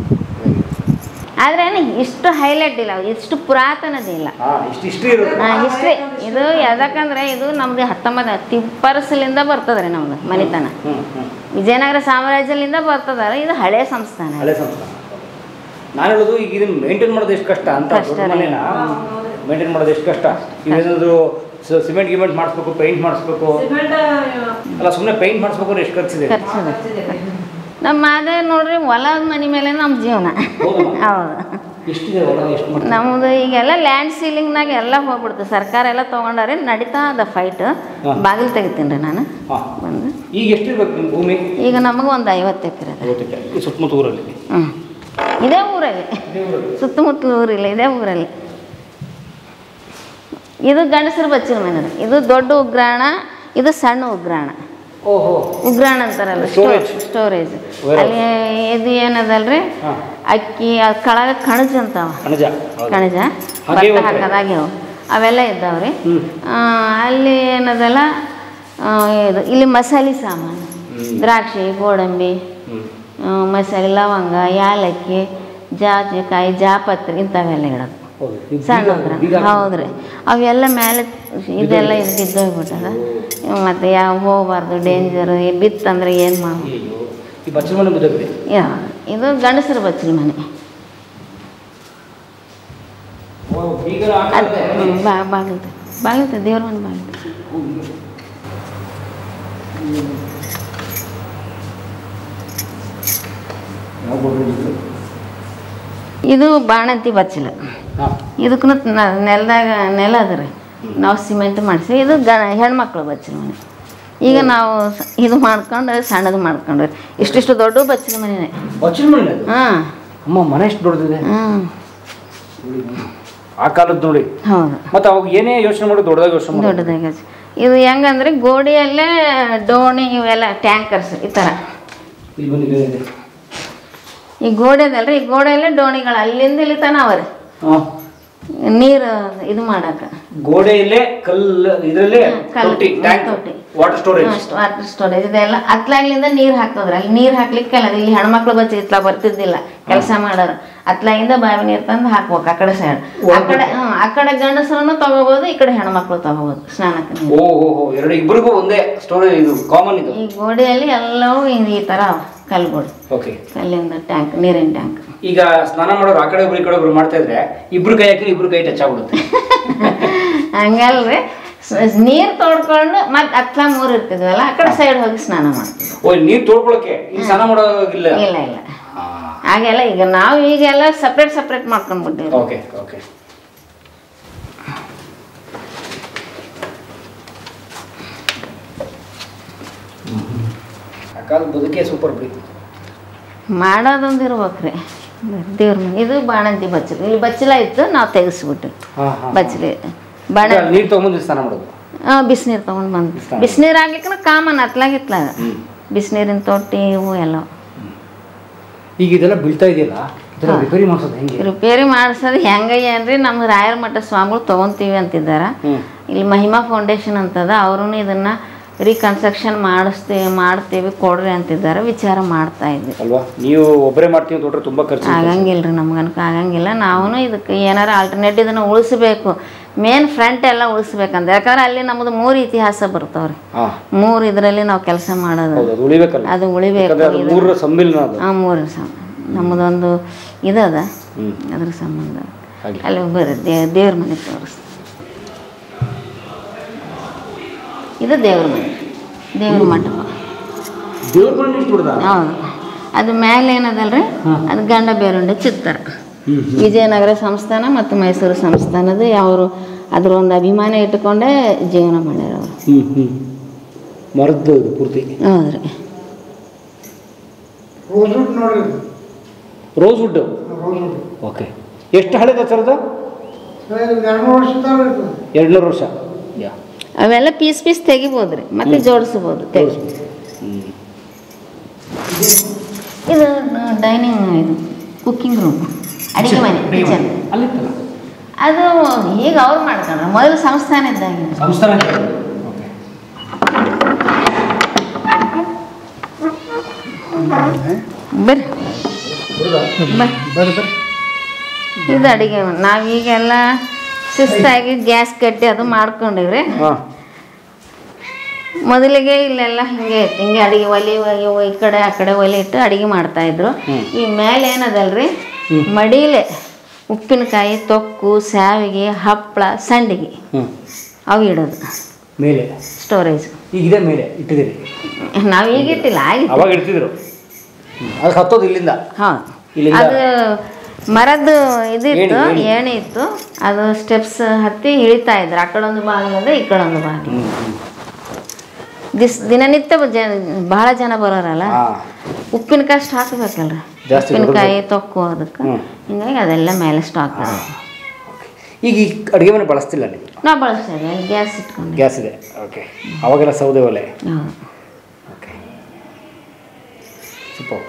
ಆದ್ರೆ ಇಷ್ಟು ಹೈಲೈಟ್ ಇಲ್ಲ ಇಷ್ಟು ಪುರಾತನದಿಲ್ಲ ಹಾಂ ಇಷ್ಟು ಹಿಸ್ಟ್ರಿ ಇರುತ್ತೆ ಹಿಸ್ಟ್ರಿ ಇದು ಯಾಕಂದ್ರೆ ಇದು ನಮ್ದು ಹತ್ತೊಂಬತ್ತು ತಿಪ್ಪರಸಲಿಂದ ಬರ್ತದ್ರಿ ನಮ್ದು ಮನಿತನ ಹ್ಞೂ ಹ್ಞೂ ವಿಜಯನಗರ ಸಾಮ್ರಾಜ್ಯದಿಂದ ಬರ್ತದಲ್ಲ ಇದು ಹಳೆ ಸಂಸ್ಥಾನ ಹಳೆ ಸಂಸ್ಥಾನ ನಾನು ಹೇಳೋದು ಈಗ ಇದನ್ನ ಮೇಂಟೈನ್ ಮಾಡೋದು ಎಷ್ಟು ಕಷ್ಟ ಅಂತ ಕಷ್ಟ ದೊಡ್ಡ ರೀ. ಮನೇನ ಮೇಂಟೈನ್ ಮಾಡೋದು ಎಷ್ಟು ಕಷ್ಟ ಇವೇನಾದ್ರು ಸಿಮೆಂಟ್ ಗಿಮೆಂಟ್ ಮಾಡಿಸ್ಬೇಕು ಪೇಂಟ್ ಮಾಡಿಸ್ಬೇಕು ಸಿಮೆಂಟ್ ಅಲ್ಲ ಸುಮ್ಮನೆ ಪೇಂಟ್ ಮಾಡಿಸ್ಬೇಕು ಅಂದ್ರೆ ಎಷ್ಟು ಖರ್ಚಿದೆ ಖರ್ಚು ನಮ್ಮ ಮಾದೇ ನೋಡ್ರಿ ಹೊಲದ ಮನೆ ಮೇಲೆ ನಮ್ಮ ಜೀವನ ಹೌದಮ್ಮ? ಹೌದು ಎಷ್ಟಿದೆ ಒಳ ಎಷ್ಟು ಮಾಡ್ತಾರೆ ನಮ್ಮದು ಈಗೆಲ್ಲ ಲ್ಯಾಂಡ್ ಸೀಲಿಂಗ್ನಾಗ ಎಲ್ಲ ಹೋಗ್ಬಿಡ್ತು ಸರ್ಕಾರ ಎಲ್ಲ ತೊಗೊಂಡಾರೆ ನಡೀತಾ ಅದ ಫೈಟ್ ಬಾಗಿಲು ತೆಗಿತೀನಿ ರೀ ನಾನು ಹಾಂ ಬಂದು ಈಗ ಎಷ್ಟಿರ್ಬೇಕು ನಿಮ್ಮ ಭೂಮಿ ಈಗ ನಮಗೆ ಒಂದು ಐವತ್ತು ಎಕರೆ ಅದ ಐವತ್ತಕ್ಕೆ ಈ ಸುತ್ತಮುತ್ತ ಊರಲ್ಲಿ ಹ್ಞೂ ಇದೇ ಊರಲ್ಲಿ ಸುತ್ತಮುತ್ತ ಊರಿಲ್ಲ ಇದೇ ಊರಲ್ಲಿ ಇದು ಗಂಡಸರು ಬಚ್ಚಿನ ಮನೆ ರೀ. ಇದು ದೊಡ್ಡ ಉಗ್ರಾಣ ಇದು ಸಣ್ಣ ಉಗ್ರಾಣ ಓಹೋ ಉಗ್ರಾಣ ಅಂತಾರಲ್ಲ Storage. Storage Warehouse. ಅಲ್ಲಿ ಇದು ಏನದಲ್ರಿ ಹಾಂ ಅಕ್ಕಿ ಅದು ಕೆಳಗೆ ಕಣಜ ಅಂತಾವ ಕಣಜ ಹೌದು. ಕಣಜ ಹಾಗೆ ಭತ್ತ ಹೋಗ್ತದೆ. ಹಾಕೋದಾಗ್ಯವ ಅವೆಲ್ಲ ಇದ್ದಾವ್ರಿ ಹ್ಮ್. ಆ, ಅಲ್ಲಿ ಏನದಲ್ಲ ಆ, ಇದು ಇಲ್ಲಿ ಮಸಾಲೆ ಸಾಮಾನು ದ್ರಾಕ್ಷಿ ಗೋಡಂಬಿ ಹ್ಞೂ ಆ, ಮಸಾಲೆ ಲವಂಗ ಯಾಲಕ್ಕಿ ಜಾಜಿಕಾಯಿ ಜಾಪತ್ರೆ ಇಂಥವೆಲ್ಲ ಇಡೋದು ಹೌದು ಇದು ಸಣ್ಣ ಬೀಗ- ಉಗ್ರ ಬೀಗ ಹೌದ್ರಿ ಅವೆಲ್ಲ ಮೇಲೆ ಇದೆಲ್ಲ ಇದು ಬಿದ್ದೋಗ್ಬಿಟ್ಟದ ಮತ್ತು ಯಾವ ಹೋಗ್ಬಾರ್ದು ಡೇಂಜರ್ ಬಿತ್ತಂದ್ರೆ ಏನು ಮಾಡು ಅಯ್ಯೋ ಈ ಬಚ್ಚಲ ಮನೆ ಬಿದ್ದೋಗಿದೆ ಯಾ ಇದು ಗಂಡಸರ ಬಚ್ಚಲ ಮನೆ ಬೀಗ ಅದು ಬಾ ಬಾಗಿಲ್ತೆ ಬಾಗಿಲ್ತೆ ದೇವ್ರ ಮನೆ ಬಾಗಿಲ್ತೆ ಇದು ಬಾಣಂತಿ ಬಚ್ಚಲ ಹಾಂ ಇದಕ್ಕೂ ನೆಲದಾಗ ನೆಲ ಅದ ರೀ ನಾವು ಸಿಮೆಂಟ್ ಮಾಡಿಸಿ ಇದು ಗ ಹೆಣ್ಮಕ್ಳು ಬಚ್ಚಲ ಮನೆ ಈಗ ನಾವು ಸ- ಇದು ಮಾಡ್ಕೊಂಡು ಸಣ್ಣದು ಮಾಡ್ಕೊಂಡ್ರಿ ಇಷ್ಟಿಷ್ಟು ದೊಡ್ಡ ಬಚ್ಚಲ ಮನೆನೇ ಬಚ್ಚಲ ಮನೆ ಅದು ಹಾಂ ಅಮ್ಮ ಮನೆ ಎಷ್ಟು ದೊಡ್ಡದಿದೆ ಹಾಂ ಆ ಕಾಲದ್ದು ನೋಡಿ ಹೌದು ಮತ್ತೆ ಅವಾಗ ಏನೇ ಯೋಚನೆ ಮಾಡಿ ದೊಡ್ಡದಾಗಿ ಯೋಚನೆ ಮಾಡಿ ದೊಡ್ಡದಾಗಿ ಇದು ಹೆಂಗಂದ್ರೆ ಗೋಡಿಯಲ್ಲೇ ಡೋಣಿ ಇವೆಲ್ಲ ಟ್ಯಾಂಕರ್ಸ್ ಈ ಥರ ಇಲ್ಲಿ ಬಂದು ಇದೆ ಈ ಗೋಡೆ ಅದಲ್ರಿ ಈ ಗೋಡೆಯಲ್ಲೇ ಡೋಣಿಗಳು ಅಲ್ಲಿಂದ ಇಲ್ಲಿ ತನ ಅವ ರೀ ಹಾಂ ನೀರು ಇದು ಮಾಡಕ್ಕೆ ಗೋಡೆಯಲ್ಲೇ ಕಲ್ಲು ಇದರಲ್ಲೇ ಕಲ್ಲು, ತೊಟ್ಟಿ ಟ್ಯಾಂಕ್ ತೊಟ್ಟಿ. ವಾಟರ್ ಸ್ಟೋರೇಜ್ ವಾಟರ್ ಸ್ಟೋರೇಜ್ ಇದೆಲ್ಲ ಅತ್ಲಾಗಿಂದ ನೀರು ಹಾಕೋದ್ರ ಅಲ್ಲಿ ನೀರು ಹಾಕ್ಲಿಕ್ಕೆಲ್ಲ ಇಲ್ಲಿ ಹೆಣ್ಮಕ್ಳು ಬಚ್ಚಿ ಇತ್ಲ ಬರ್ತಿದ್ದಿಲ್ಲ ಕೆಲಸ ಮಾಡೋರು ಅತ್ಲಾಗಿಂದ ಬಾವಿ ನೀರು ತಂದು ಹಾಕ್ಬೇಕು ಆ ಕಡೆ ಸೈಡ್ ಆ ಕಡೆ ಹ್ಮ್, ಆ ಕಡೆ ಗಂಡಸರನ್ನು ತಗೋಬೋದು ಈ ಕಡೆ ಹೆಣ್ಮಕ್ಳು ತಗೋಬೋದು ಸ್ನಾನಕ್ಕೆ ನೀರು ಓ ಹೋ ಹೋ ಎರಡು ಇಬ್ಬರಿಗೂ ಒಂದೇ ಸ್ಟೋರೇಜ್ ಇದು ಕಾಮನ್ ಇದು ಈ ಗೋಡೆಯಲ್ಲಿ ಎಲ್ಲವೂ ಈ- ಈ ಥರ ಕಲ್ಗೋಡಿ ಓಕೆ ಕಲ್ಲಿಂದ ಟ್ಯಾಂಕ್ ನೀರಿನ ಟ್ಯಾಂಕ್ ಈಗ ಸ್ನಾನ ಮಾಡೋರು ಆ ಕಡೆ ಒಬ್ರು ಈ ಕಡೆ ಒಬ್ರು ಮಾಡ್ತಾ ಇದ್ರೆ ಇಬ್ರು ಕೈ ಹಾಕಿದ್ರೆ ಇಬ್ರು ಕೈ ಟಚ್ ಆಗ್ಬಿಡುತ್ತೆ ಹಂಗಲ್ರಿ ನೀರು ತೋಡ್ಕೊಂಡು ಮತ್ತೆ ಅತ್ಲ ಮೂರು ಇರ್ತಿದ್ವಲ್ಲ ಆ ಕಡೆ ಸೈಡ್ ಹೋಗಿ ಸ್ನಾನ ಮಾಡ್ತೀವಿ ಓ ನೀರ್ ತೋಡ್ಕೊಳಕ್ಕೆ ಇಲ್ಲಿ ಸ್ನಾನ ಮಾಡೋಗಿಲ್ಲ ಇಲ್ಲ ಇಲ್ಲ ಹಾಗೆಲ್ಲ ಈಗ ನಾವು ಈಗೆಲ್ಲ ಸಪ್ರೇಟ್ ಸಪ್ರೇಟ್ ಮಾಡ್ಕೊಂಡ್ಬಿಟ್ಟಿವಿ ಓಕೆ ಓಕೆ ಆ ಕಾಲದ ಬದುಕೇ ಸೂಪರ್ ಬಿಡಿ ಮಾಡೋದೊಂದು ಇರ್ಬೇಕ್ರಿ ದೇವ್ರ ಮನೆ ಇದು ಬಾಣಂತಿ ಬಚ್ಚಲು ಇಲ್ಲಿ ಬಚ್ಚಲ ಇತ್ತು ನಾವು ತೆಗೆಸ್ಬಿಟ್ಟು ಹಾಂ ಹಾಂ ಬಚ್ಚಲಿ ಬಾಣ ನೀರು ತೊಗೊಂಬಂದು ಸ್ನಾನ ಮಾಡೋದು ಬಿಸಿನೀರು ತೊಗೊಂಡು ಬಂದು ಬಿಸಿನೀರು ಆಗ್ಲಿಕ್ಕೆ ಕಾಮನ್ ಅತ್ಲಾಗಿತ್ಲಾಗ ಬಿಸಿನೀರಿನ ತೊಟ್ಟಿ ಇವು ಎಲ್ಲ ಈಗ ಇದೆಲ್ಲ ಬೀಳ್ತಾ ಇದೆಯಲ್ಲ ಇದೆಲ್ಲ ರಿಪೇರಿ ಮಾಡಿಸೋದು ಹೆಂಗೆ ರಿಪೇರಿ ಮಾಡಿಸೋದು ಹೆಂಗೆ ಏನ್ರಿ ನಮ್ಮ ರಾಯರ ಮಠ ಸ್ವಾಮಿಗಳು ತೊಗೊಂತೀವಿ ಅಂತಿದ್ದಾರ ಹ್ಮ್. ಇಲ್ಲಿ ಮಹಿಮಾ ಫೌಂಡೇಶನ್ ಅಂತದ ಅವರು ಇದನ್ನ ರೀಕನ್ಸ್ಟ್ರಕ್ಷನ್ ಮಾಡಿಸ್ತೀವಿ ಮಾಡ್ತೀವಿ ಕೊಡ್ರಿ ಅಂತಿದ್ದಾರೆ ವಿಚಾರ ಮಾಡ್ತಾ ಇದ್ವಿ ಅಲ್ವಾ ನೀವು ಒಬ್ಬರೇ ಮಾಡ್ತೀವಿ ತೊಟ್ರೆ ತುಂಬ ಖರ್ಚು ಆಗಂಗಿಲ್ಲ ರೀ ನಮ್ಗನ್ಕ ಆಗಂಗಿಲ್ಲ ನಾವು ಇದಕ್ಕೆ ಏನಾರ ಆಲ್ಟರ್ನೇಟ್ ಇದನ್ನು ಉಳಿಸ್ಬೇಕು ಮೇನ್ ಫ್ರಂಟ್ ಎಲ್ಲ ಉಳಿಸ್ಬೇಕಂತ ಯಾಕಂದ್ರೆ ಅಲ್ಲಿ ನಮ್ಮದು ಮೂರು ಇತಿಹಾಸ ಬರ್ತಾವ್ರಿ ಹಾಂ ಮೂರು ಇದರಲ್ಲಿ ನಾವು ಕೆಲಸ ಮಾಡೋದು ಹೌದು ಅದು ಉಳಿಬೇಕಲ್ಲ ಅದು ಉಳಿಬೇಕು ಯಾಕಂದ್ರೆ ಅದು ಮೂರರ ಸಮ್ಮಿಲನ ಅದು ಆ ಮೂರು ಸಮ ನಮ್ಮದೊಂದು ಇದದ ಹ್ಮ್. ಅದ್ರ ಸಂಬಂಧ ಹಾಗೆ. ಅಲ್ಲಿ ಬರ್ರಿ ದೇ ದೇವ್ರ ಮನೆ ತೋರಿಸ್ತೀನಿ ಇದು ದೇವ್ರ ಮನೆ ದೇವ್ರ ಮಂಟಪ ದೇವ್ರ ಮನೆ ಇಷ್ಟು ದೊಡ್ಡದಾ? ಹೌದು ಅದು ಮೇಲೆ ಏನದಲ್ರಿ ಅದು ಗಂಡ ಬೇರುಂಡೆ ಚಿತ್ತರ ವಿಜಯನಗರ ಸಂಸ್ಥಾನ ಮತ್ತು ಮೈಸೂರು ಸಂಸ್ಥಾನದ ಅವರು ಅದ್ರ ಒಂದು ಅಭಿಮಾನ ಇಟ್ಟುಕೊಂಡೇ ಜೀವನ ಮಾಡ್ಯಾರ ಅವರು ಹ್ಮ್ ಹ್ಮ್ ಮರದ್ದು ಇದು ಪೂರ್ತಿ ಹೌದ್ರಿ ರೋಸ್ವುಡ್ ನೋಡ್ರಿ ರೋಸ್ ವುಡ್ ರೋಸ್ವುಡ್ ಓಕೆ ಎಷ್ಟು ಹಳೆದ ಸರ್ ಅದು ಎರಡು ಮೂರು ವರ್ಷ ತನಕ ಇರ್ತದೆ. ಎರಡು ನೂರು ವರ್ಷ ಯಾ ಅವೆಲ್ಲ ಪೀಸ್ ಪೀಸ್ ತೆಗಿಬೋದ್ರಿ ಮತ್ತೆ ಜೋಡಿಸ್ಬೋದು ತೆಗಿ ಹ್ಮ್ ಇದು ಡೈನಿಂಗ್ ಇದು ಕುಕ್ಕಿಂಗ್ ರೂಮ್ ಅಡಿಗೆ ಮನೆ ಕಿಚನ್ ಅಲ್ಲಿತ್ತಲ್ಲ ಅದು ಈಗ ಅವ್ರು ಮಾಡ್ಕೊಂಡ್ರೆ ಮೊದಲು ಸಂಸ್ಥಾನ ಇದ್ದಾಗ ಸಂಸ್ಥಾನ ಓಕೆ ಬರ್ರಿ ಬರ್ರಿ ಬರ್ರಿ ಬರ್ರಿ ಇದು ಅಡಿಗೆ ಮನೆ ನಾವೀಗೆಲ್ಲ ಶಿಸ್ತಾಗಿ ಗ್ಯಾಸ್ ಕಟ್ಟಿ ಅದು ಮಾಡ್ಕೊಂಡಿವ್ರಿ ಹಾಂ ಮೊದಲಿಗೆ ಇಲ್ಲೆಲ್ಲ ಹಿಂಗೆ ಇತ್ತು ಹಿಂಗೆ ಅಡಿಗೆ ಒಲೆ ಇವು ಈ ಕಡೆ ಆ ಕಡೆ ಒಲೆ ಇಟ್ಟು ಅಡಿಗೆ ಮಾಡ್ತಾ ಇದ್ರು ಈ ಮೇಲೆ ಏನದಲ್ರಿ ಮಡಿಲೆ ಉಪ್ಪಿನಕಾಯಿ ತೊಕ್ಕು ಸಾವಿಗೆ ಹಪ್ಪಳ ಸಂಡಿಗೆ ಹ್ಞೂ ಅವು ಇಡೋದು ಮೇಲೆ ಸ್ಟೋರೇಜ್ ಈಗ ಇದೆ ಮೇಲೆ ಇಟ್ಟಿದ್ದೀರಿ ನಾವು ಈಗ ಇಟ್ಟಿಲ್ಲ ಆಗಿತ್ತು ಅವಾಗ ಇಡ್ತಿದ್ರು ಅದು ಹತ್ತೋದು ಇಲ್ಲಿಂದ ಹೌದು ಇಲ್ಲಿಂದ? ಅದು ಮರದ್ದು ಇದಿತ್ತು ಏಣಿ, ಏಣಿ ಇತ್ತು ಅದು ಸ್ಟೆಪ್ಸ್ ಹತ್ತಿ ಇಳಿತಾ ಇದ್ರು ಆ ಕಡೊಂದು ಬಾಗಿಲು ಅಂದ್ರೆ ಈ ಕಡೊಂದು ಬಾಗಿಲು ದಿಸ್ ದಿನನಿತ್ಯ ಜನ ಬಹಳ ಜನ ಬರೋರಲ್ಲ ಹಾಂ ಉಪ್ಪಿನಕಾಯಿ ಸ್ಟಾಕ್ ಬೇಕಲ್ರಿ ಜಾಸ್ತಿ ಉಪ್ಪಿನಕಾಯಿ ತೊಕ್ಕು ಅದಕ್ಕೆ ಹ್ಮ್. ಹಿಂಗಾಗಿ ಅದೆಲ್ಲ ಮೇಲೆ ಸ್ಟಾಕ್ ಈಗ ಈ ಅಡುಗೆ ಮನೆ ಬಳಸ್ತಿಲ್ಲ ನೀವು ನಾವು ಬಳಸ್ತೇವೆ ಗ್ಯಾಸ್ ಇಟ್ಕೊಂಡು ಗ್ಯಾಸ್ ಇದೆ ಓಕೆ ಅವಾಗೆಲ್ಲ ಸೌದೆ ಒಲೆ ಹೌದು ಓಕೆ ಸೂಪರ್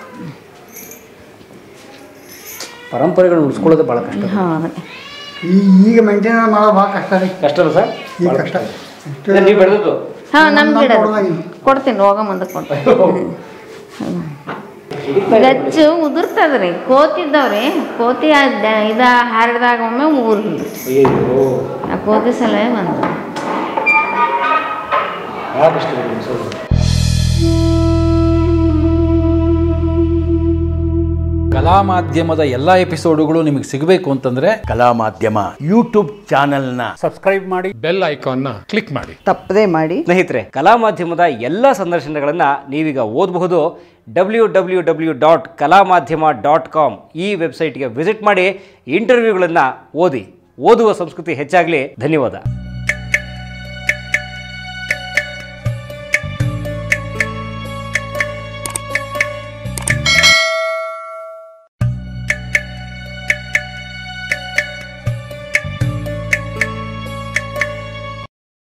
ಪರಂಪರೆಗಳನ್ನ ಉಳಿಸ್ಕೊಳ್ಳೋದು ಭಾಳ ಕಷ್ಟ ಹೌದು ಈ ಈಗ ಮೇಂಟೈನ್ ಮಾಡೋದು ಭಾಳ ಕಷ್ಟ ರೀ ಕಷ್ಟನಾ ಸರ್ ಈಗ ಕಷ್ಟ ಇದು ನೀವು ಬೆಳೆದದ್ದು ಹಾಂ ನಮ್ಗೆ ನಮ್ಗೆ ಗಿಡ ಕೊಡೋದಾಗಿಲ್ಲ. ಕೊಡ್ತೀನಿ ಹೋಗೋ ಮುಂದೆ ಕೊಡ್ತೀನಿ ಗಚ್ಚು ಉದುರ್ತದ್ರಿ ಕೋತಿದ್ದವ್ರಿ ಕೋತಿ ಅದ್- ಇದ ಹಾರಿದಾಗ ಒಮ್ಮೆ ಊರ್ ಅಯ್ಯೋ ಆ ಕೋತಿ ಸಲಹೆ ಬಂದು ಭಾಳ ಕಷ್ಟ ಇದೆ ಉಳಿಸೋದು ಕಲಾ ಮಾಧ್ಯಮದ ಎಲ್ಲ ಎಪಿಸೋಡುಗಳು ನಿಮಗೆ ಸಿಗಬೇಕು ಅಂತಂದ್ರೆ ಕಲಾ ಮಾಧ್ಯಮ ಯೂಟ್ಯೂಬ್ ಚಾನೆಲ್ನ ಬೆಲ್ ಐಕಾನ್ನ ಕ್ಲಿಕ್ ಮಾಡಿ ತಪ್ಪದೇ ಮಾಡಿ ಸ್ನೇಹಿತರೆ ಕಲಾ ಮಾಧ್ಯಮದ ಎಲ್ಲ ಸಂದರ್ಶನಗಳನ್ನು ನೀವೀಗ ಓದಬಹುದು ಡಬ್ಲ್ಯೂ ಡಬ್ಲ್ಯೂ ಡಬ್ಲ್ಯೂ ಡಾಟ್ ಕಲಾ ಮಾಧ್ಯಮ ಡಾಟ್ ಕಾಮ್ ಈ ವೆಬ್ಸೈಟ್ಗೆ ವಿಸಿಟ್ ಮಾಡಿ ಇಂಟರ್ವ್ಯೂಗಳನ್ನು ಓದಿ ಓದುವ ಸಂಸ್ಕೃತಿ ಹೆಚ್ಚಾಗಲಿ ಧನ್ಯವಾದ